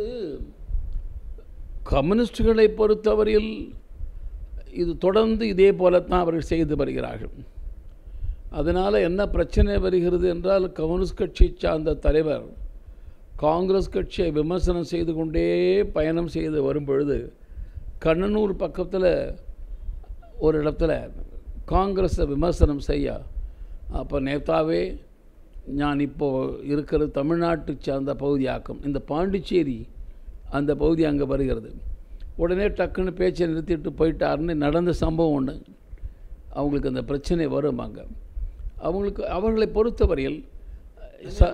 கம்யூனிஸ்டுகளை பொறுத்தவரையில் இது தொடர்ந்து இதே போலத்தான் அவர்கள் செய்து வருகிறார்கள் அதனால் என்ன பிரச்சனை வருகிறது என்றால் கம்யூனிஸ்ட் கட்சியை சார்ந்த தலைவர் காங்கிரஸ் கட்சியை விமர்சனம் செய்து கொண்டே பயணம் செய்து வரும்பொழுது கண்ணனூர் பக்கத்தில் ஒரு இடத்துல காங்கிரஸை விமர்சனம் செய்ய அப்போ நேதாவே நான் இப்போ இருக்கிறது தமிழ்நாட்டு சார்ந்த பகுதியாக்கும் இந்த பாண்டிச்சேரி அந்த பகுதி அங்கே வருகிறது உடனே டக்குன்னு பேச்சை நிறுத்திட்டு போயிட்டாருன்னு நடந்த சம்பவம் ஒன்று அவங்களுக்கு அந்த பிரச்சனை வரும் அங்கே அவங்களுக்கு அவர்களை பொறுத்தவரையில் ச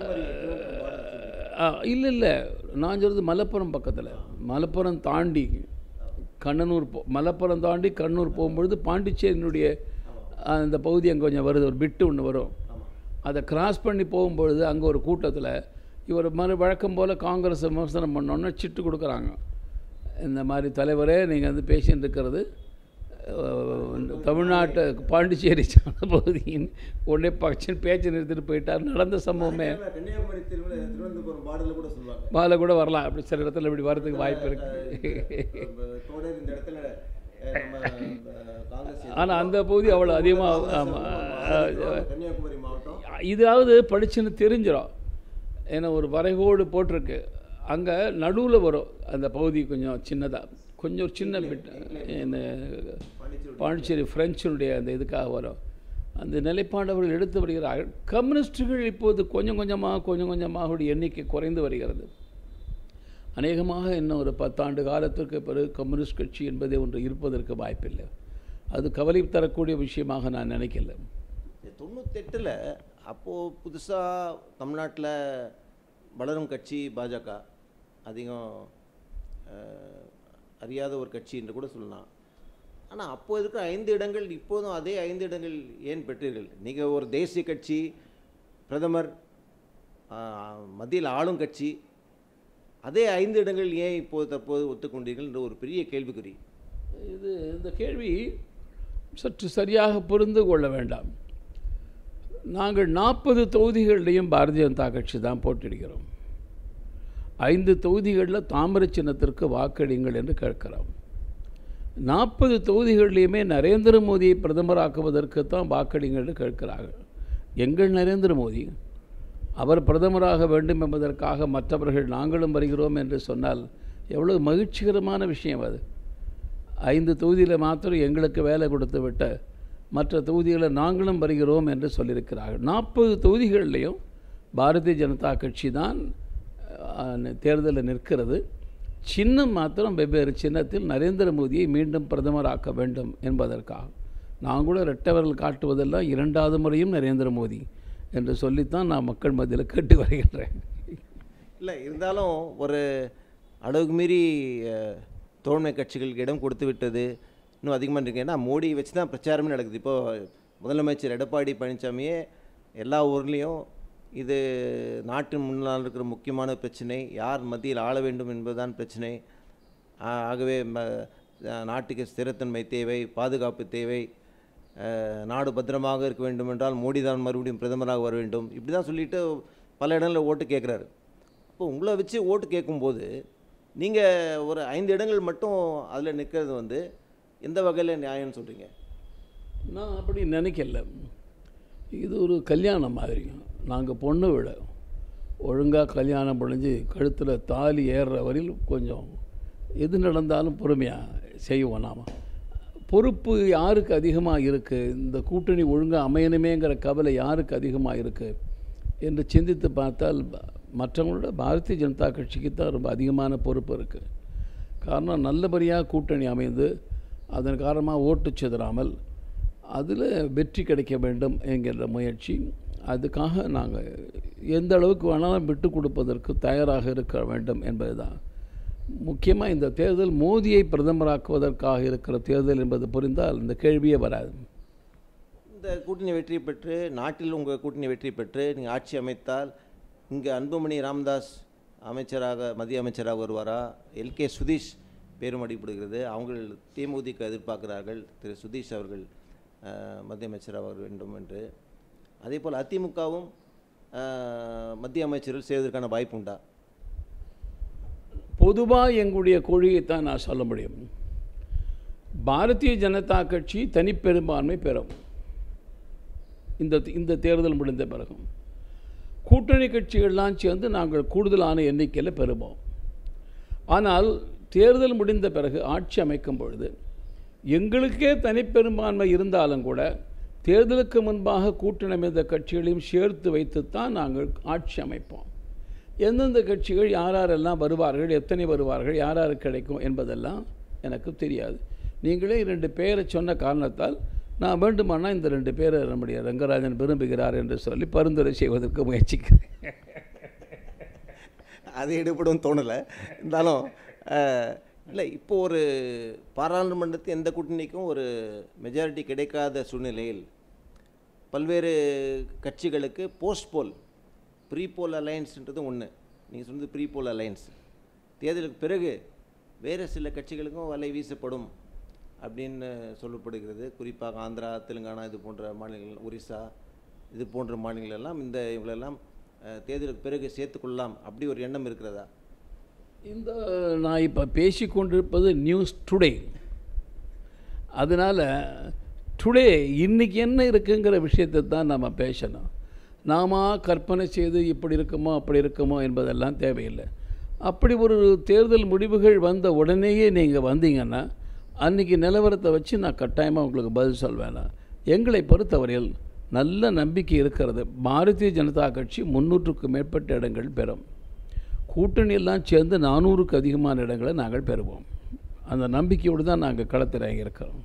இல்லை இல்லை நான் சொல்கிறது மலப்புரம் பக்கத்தில் மலப்புரம் தாண்டி கண்ணனூர் போ மலப்புரம் தாண்டி கண்ணூர் போகும்பொழுது பாண்டிச்சேரியினுடைய அந்த பகுதி அங்கே கொஞ்சம் வருது ஒரு பிட்டு ஒன்று வரும் அதை கிராஸ் பண்ணி போகும்பொழுது அங்கே ஒரு கூட்டத்தில் இவர் மறு வழக்கம் போல் காங்கிரஸ் விமர்சனம் பண்ணோன்னே சிட்டு கொடுக்குறாங்க இந்த மாதிரி தலைவரே நீங்கள் வந்து பேசின்னு இருக்கிறது அஹ், தமிழ்நாட்டு பாண்டிச்சேரி சார்ந்த பகுதியின் உடனே பக்ஷன் பேச்சை நிறுத்திட்டு போயிட்டார் நடந்த சம்பவமே கன்னியாகுமரி திருவனந்தபுரம் பார்டரில் கூட சொல்லுவாங்க மாலை கூட வரலாம் அப்படி சில இடத்துல இப்படி வரதுக்கு வாய்ப்பு இருக்குது தோடர் இந்த இடத்துல நம்ம காங்கிரஸ் ஆனால் அந்த பகுதி அவ்வளோ அதிகமாக ஆமாம் கன்னியாகுமரி மாவட்டம் இதாவது படிச்சுன்னு தெரிஞ்சிடும் ஏன்னா ஒரு வரைகோடு போட்டிருக்கு அங்கே நடுவில் வரும் அந்த பகுதி கொஞ்சம் சின்னதாக கொஞ்சம் ஒரு சின்ன பிட் இந்த பாண்டிச்சேரி ஃப்ரெஞ்சுனுடைய அந்த இதுக்காக வரும் அந்த நிலைப்பாடு அவர்கள் எடுத்து வருகிறார்கள் கம்யூனிஸ்டுகள் இப்போது கொஞ்சம் கொஞ்சமாக கொஞ்சம் கொஞ்சமாக அவருடைய எண்ணிக்கை குறைந்து வருகிறது அநேகமாக இன்னும் ஒரு பத்தாண்டு காலத்திற்கு பிறகு கம்யூனிஸ்ட் கட்சி என்பதே ஒன்று இருப்பதற்கு வாய்ப்பில்லை அது கவலை தரக்கூடிய விஷயமாக நான் நினைக்கல தொண்ணூத்தெட்டில் அப்போது புதுசாக தமிழ்நாட்டில் வளரும் கட்சி பாஜக அதிகம் அஹ், அறியாத ஒரு கட்சி என்று கூட சொல்லலாம் ஆனால் அப்போ இருக்கிற ஐந்து இடங்கள் இப்போதும் அதே ஐந்து இடங்கள் ஏன் பெற்றீர்கள் நீங்கள் ஒரு தேசிய கட்சி பிரதமர் ஆஹ், மத்தியில் ஆளும் கட்சி அதே ஐந்து இடங்கள் ஏன் இப்போது தற்போது ஒத்துக்கொண்டீர்கள் என்ற ஒரு பெரிய கேள்விக்குறி இது இந்த கேள்வி சற்று சரியாக புரிந்து கொள்ள வேண்டாம் நாங்கள் நாற்பது தொகுதிகளிலையும் பாரதிய ஜனதா கட்சி தான் போட்டியிடுகிறோம் ஐந்து தொகுதிகளில் தாமரை சின்னத்திற்கு வாக்களியுங்கள் என்று கேட்கிறோம் நாற்பது தொகுதிகளிலையுமே நரேந்திர மோடியை பிரதமராக்குவதற்கு தான் வாக்களியுங்கள் என்று கேட்கிறார்கள் எங்கள் நரேந்திர மோடி அவர் பிரதமராக வேண்டும் என்பதற்காக மற்றவர்கள் நாங்களும் வருகிறோம் என்று சொன்னால் எவ்வளவு மகிழ்ச்சிகரமான விஷயம் அது ஐந்து தொகுதியில் மாத்திரம் எங்களுக்கு வேலை கொடுத்து விட்ட மற்ற தொகுதிகளில் நாங்களும் வருகிறோம் என்று சொல்லியிருக்கிறார்கள் நாற்பது தொகுதிகளிலையும் பாரதிய ஜனதா கட்சி தான் தேர்தலில் நிற்கிறது சின்னம் மாத்திரம் வெவ்வேறு சின்னத்தில் நரேந்திர மோடியை மீண்டும் பிரதமராக்க வேண்டும் என்பதற்காக நான் கூட ரெட்டவரல் காட்டுவதெல்லாம் இரண்டாவது முறையும் நரேந்திர மோடி என்று சொல்லித்தான் நான் மக்கள் மத்தியில் கேட்டு வருகின்றேன் இல்லை இருந்தாலும் ஒரு அளவுக்கு மீறி அஹ், தோழமை கட்சிகளுக்கு இடம் கொடுத்து விட்டது இன்னும் அதிகமாக இருக்கு ஏன்னா மோடியை வச்சு தான் பிரச்சாரமே நடக்குது இப்போ முதலமைச்சர் எடப்பாடி பழனிசாமியே எல்லா ஊர்லேயும் இது நாட்டின் முன்னால் இருக்கிற முக்கியமான பிரச்சனை யார் மத்தியில் ஆள வேண்டும் என்பதுதான் பிரச்சனை ஆ- ஆகவே ம- அஹ், நாட்டுக்கு ஸ்திரத்தன்மை தேவை பாதுகாப்பு தேவை அஹ், நாடு பத்திரமாக இருக்க வேண்டும் என்றால் மோடி தான் மறுபடியும் பிரதமராக வர வேண்டும் இப்படி தான் சொல்லிட்டு பல இடங்களில் ஓட்டு கேட்குறாரு அப்போ உங்களை வச்சு ஓட்டு கேட்கும்போது நீங்கள் ஒரு ஐந்து இடங்கள் மட்டும் அதில் நிற்கிறது வந்து எந்த வகையில் நியாயம்னு சொல்கிறீங்க நான் அப்படி நினைக்கல இது ஒரு கல்யாணம் மாதிரி நாங்கள் பொண்ணு விட ஒழுங்காக கல்யாணம் முடிஞ்சு கழுத்தில் தாலி ஏறுற வரையில் கொஞ்சம் எது நடந்தாலும் பொறுமையாக செய்வோம் நாம் பொறுப்பு யாருக்கு அதிகமாக இருக்குது இந்த கூட்டணி ஒழுங்காக அமையணுமேங்கிற கவலை யாருக்கு அதிகமாக இருக்குது என்று சிந்தித்து பார்த்தால் ப- மற்றவங்களோட பாரதிய ஜனதா கட்சிக்கு தான் ரொம்ப அதிகமான பொறுப்பு இருக்குது காரணம் நல்லபடியாக கூட்டணி அமைந்து அதன் காரணமாக ஓட்டு சிதறாமல் அதில் வெற்றி கிடைக்க வேண்டும் என்கின்ற முயற்சி அதுக்காக நாங்கள் எந்த அளவுக்கு வேணாலும் விட்டு கொடுப்பதற்கு தயாராக இருக்க வேண்டும் என்பதுதான் முக்கியமாக இந்த தேர்தல் மோடியை பிரதமராக்குவதற்காக இருக்கிற தேர்தல் என்பது புரிந்தால் இந்த கேள்வியே வராது இந்த கூட்டணி வெற்றி பெற்று நாட்டில் உங்கள் கூட்டணி வெற்றி பெற்று நீங்கள் ஆட்சி அமைத்தால் இங்கே அன்புமணி ராமதாஸ் அமைச்சராக மத்திய அமைச்சராக வருவாரா எல்கே சுதீஷ் பேரும் அடிப்படுகிறது அவங்க தேமுதிக எதிர்பார்க்கிறார்கள் திரு சுதீஷ் அவர்கள் அஹ், மத்திய அமைச்சராக வர வேண்டும் என்று அதே போல் அதிமுகவும் அஹ், மத்திய அமைச்சர்கள் செய்வதற்கான வாய்ப்பு உண்டா பொதுவாக எங்களுடைய கொள்கையைத்தான் நான் சொல்ல முடியும் பாரதிய ஜனதா கட்சி தனிப்பெரும்பான்மை பெறும் இந்த இந்த தேர்தல் முடிந்த பிறகு கூட்டணி கட்சிகள்லாம் சேர்ந்து நாங்கள் கூடுதலான எண்ணிக்கையில் பெறுவோம் ஆனால் தேர்தல் முடிந்த பிறகு ஆட்சி அமைக்கும் பொழுது எங்களுக்கே தனிப்பெரும்பான்மை இருந்தாலும் கூட தேர்தலுக்கு முன்பாக கூட்டணி அமைந்த கட்சிகளையும் சேர்த்து வைத்துத்தான் நாங்கள் ஆட்சி அமைப்போம் எந்தெந்த கட்சிகள் யார் யாரெல்லாம் வருவார்கள் எத்தனை வருவார்கள் யார் யாருக்கு கிடைக்கும் என்பதெல்லாம் எனக்கு தெரியாது நீங்களே இரண்டு பெயரை சொன்ன காரணத்தால் நான் வேண்டுமானா இந்த ரெண்டு பேரை நம்முடைய ரங்கராஜன் விரும்புகிறார் என்று சொல்லி பரிந்துரை செய்வதற்கு முயற்சிக்கிறேன் அது எடுபடும் தோணலை இருந்தாலும் அஹ், இல்லை இப்போ ஒரு பாராளுமன்றத்து எந்த கூட்டணிக்கும் ஒரு மெஜாரிட்டி கிடைக்காத சூழ்நிலையில் பல்வேறு கட்சிகளுக்கு போஸ்ட் போல் ப்ரீ போல் அலையன்ஸ்ன்றது ஒன்று நீங்கள் சொன்னது ப்ரீ போல் அலையன்ஸ் தேர்தலுக்கு பிறகு வேறு சில கட்சிகளுக்கும் வலை வீசப்படும் அப்படின்னு சொல்லப்படுகிறது குறிப்பாக ஆந்திரா தெலுங்கானா இது போன்ற மாநிலங்கள் ஒரிசா இது போன்ற மாநிலங்கள் எல்லாம் இந்த இவங்களெல்லாம் அஹ், தேர்தலுக்கு பிறகு சேர்த்துக்கொள்ளலாம் அப்படி ஒரு எண்ணம் இருக்கிறதா இந்த நான் இப்போ பேசிக்கொண்டிருப்பது நியூஸ் டுடே அதனால் டுடே இன்னைக்கு என்ன இருக்குங்கிற விஷயத்தை தான் நம்ம பேசணும் நாம கற்பனை செய்து இப்படி இருக்குமோ அப்படி இருக்குமோ என்பதெல்லாம் தேவையில்லை அப்படி ஒரு தேர்தல் முடிவுகள் வந்த உடனேயே நீங்கள் வந்தீங்கன்னா அன்றைக்கி நிலவரத்தை வச்சு நான் கட்டாயமாக உங்களுக்கு பதில் சொல்வேன் நான். எங்களை பொறுத்தவரையில் நல்ல நம்பிக்கை இருக்கிறது பாரதிய ஜனதா கட்சி முன்னூற்றுக்கும் மேற்பட்ட இடங்கள் பெறும் கூட்டணி எல்லாம் சேர்ந்து நானூறுக்கு அதிகமான இடங்களை நாங்கள் பெறுவோம் அந்த நம்பிக்கையோடு தான் நாங்கள் களத்தில் இறங்கியிருக்கிறோம்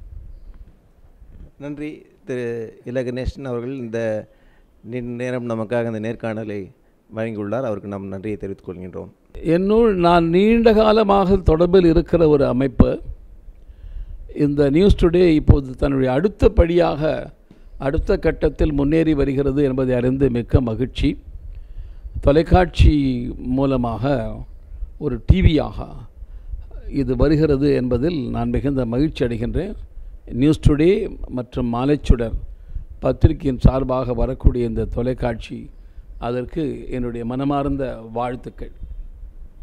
நன்றி திரு இல கணேசன் அவர்கள் இந்த நீண்ட நேரம் நமக்காக இந்த நேர்காணலை வழங்கியுள்ளார் அவருக்கு நாம் நன்றியை தெரிவித்துக் கொள்கின்றோம் என்னுள் நான் நீண்ட காலமாக தொடர்பில் இருக்கிற ஒரு அமைப்பு இந்த நியூஸ் டுடே இப்போது தன்னுடைய அடுத்த படியாக அடுத்த கட்டத்தில் முன்னேறி வருகிறது என்பதை அறிந்து மிக்க மகிழ்ச்சி தொலைக்காட்சி மூலமாக ஒரு டிவியாக இது வருகிறது என்பதில் நான் மிகுந்த மகிழ்ச்சி அடைகின்றேன் நியூஸ் டுடே மற்றும் மாலைச்சுடர் பத்திரிகையின் சார்பாக வரக்கூடிய இந்த தொலைக்காட்சி அதற்கு என்னுடைய மனமார்ந்த வாழ்த்துக்கள்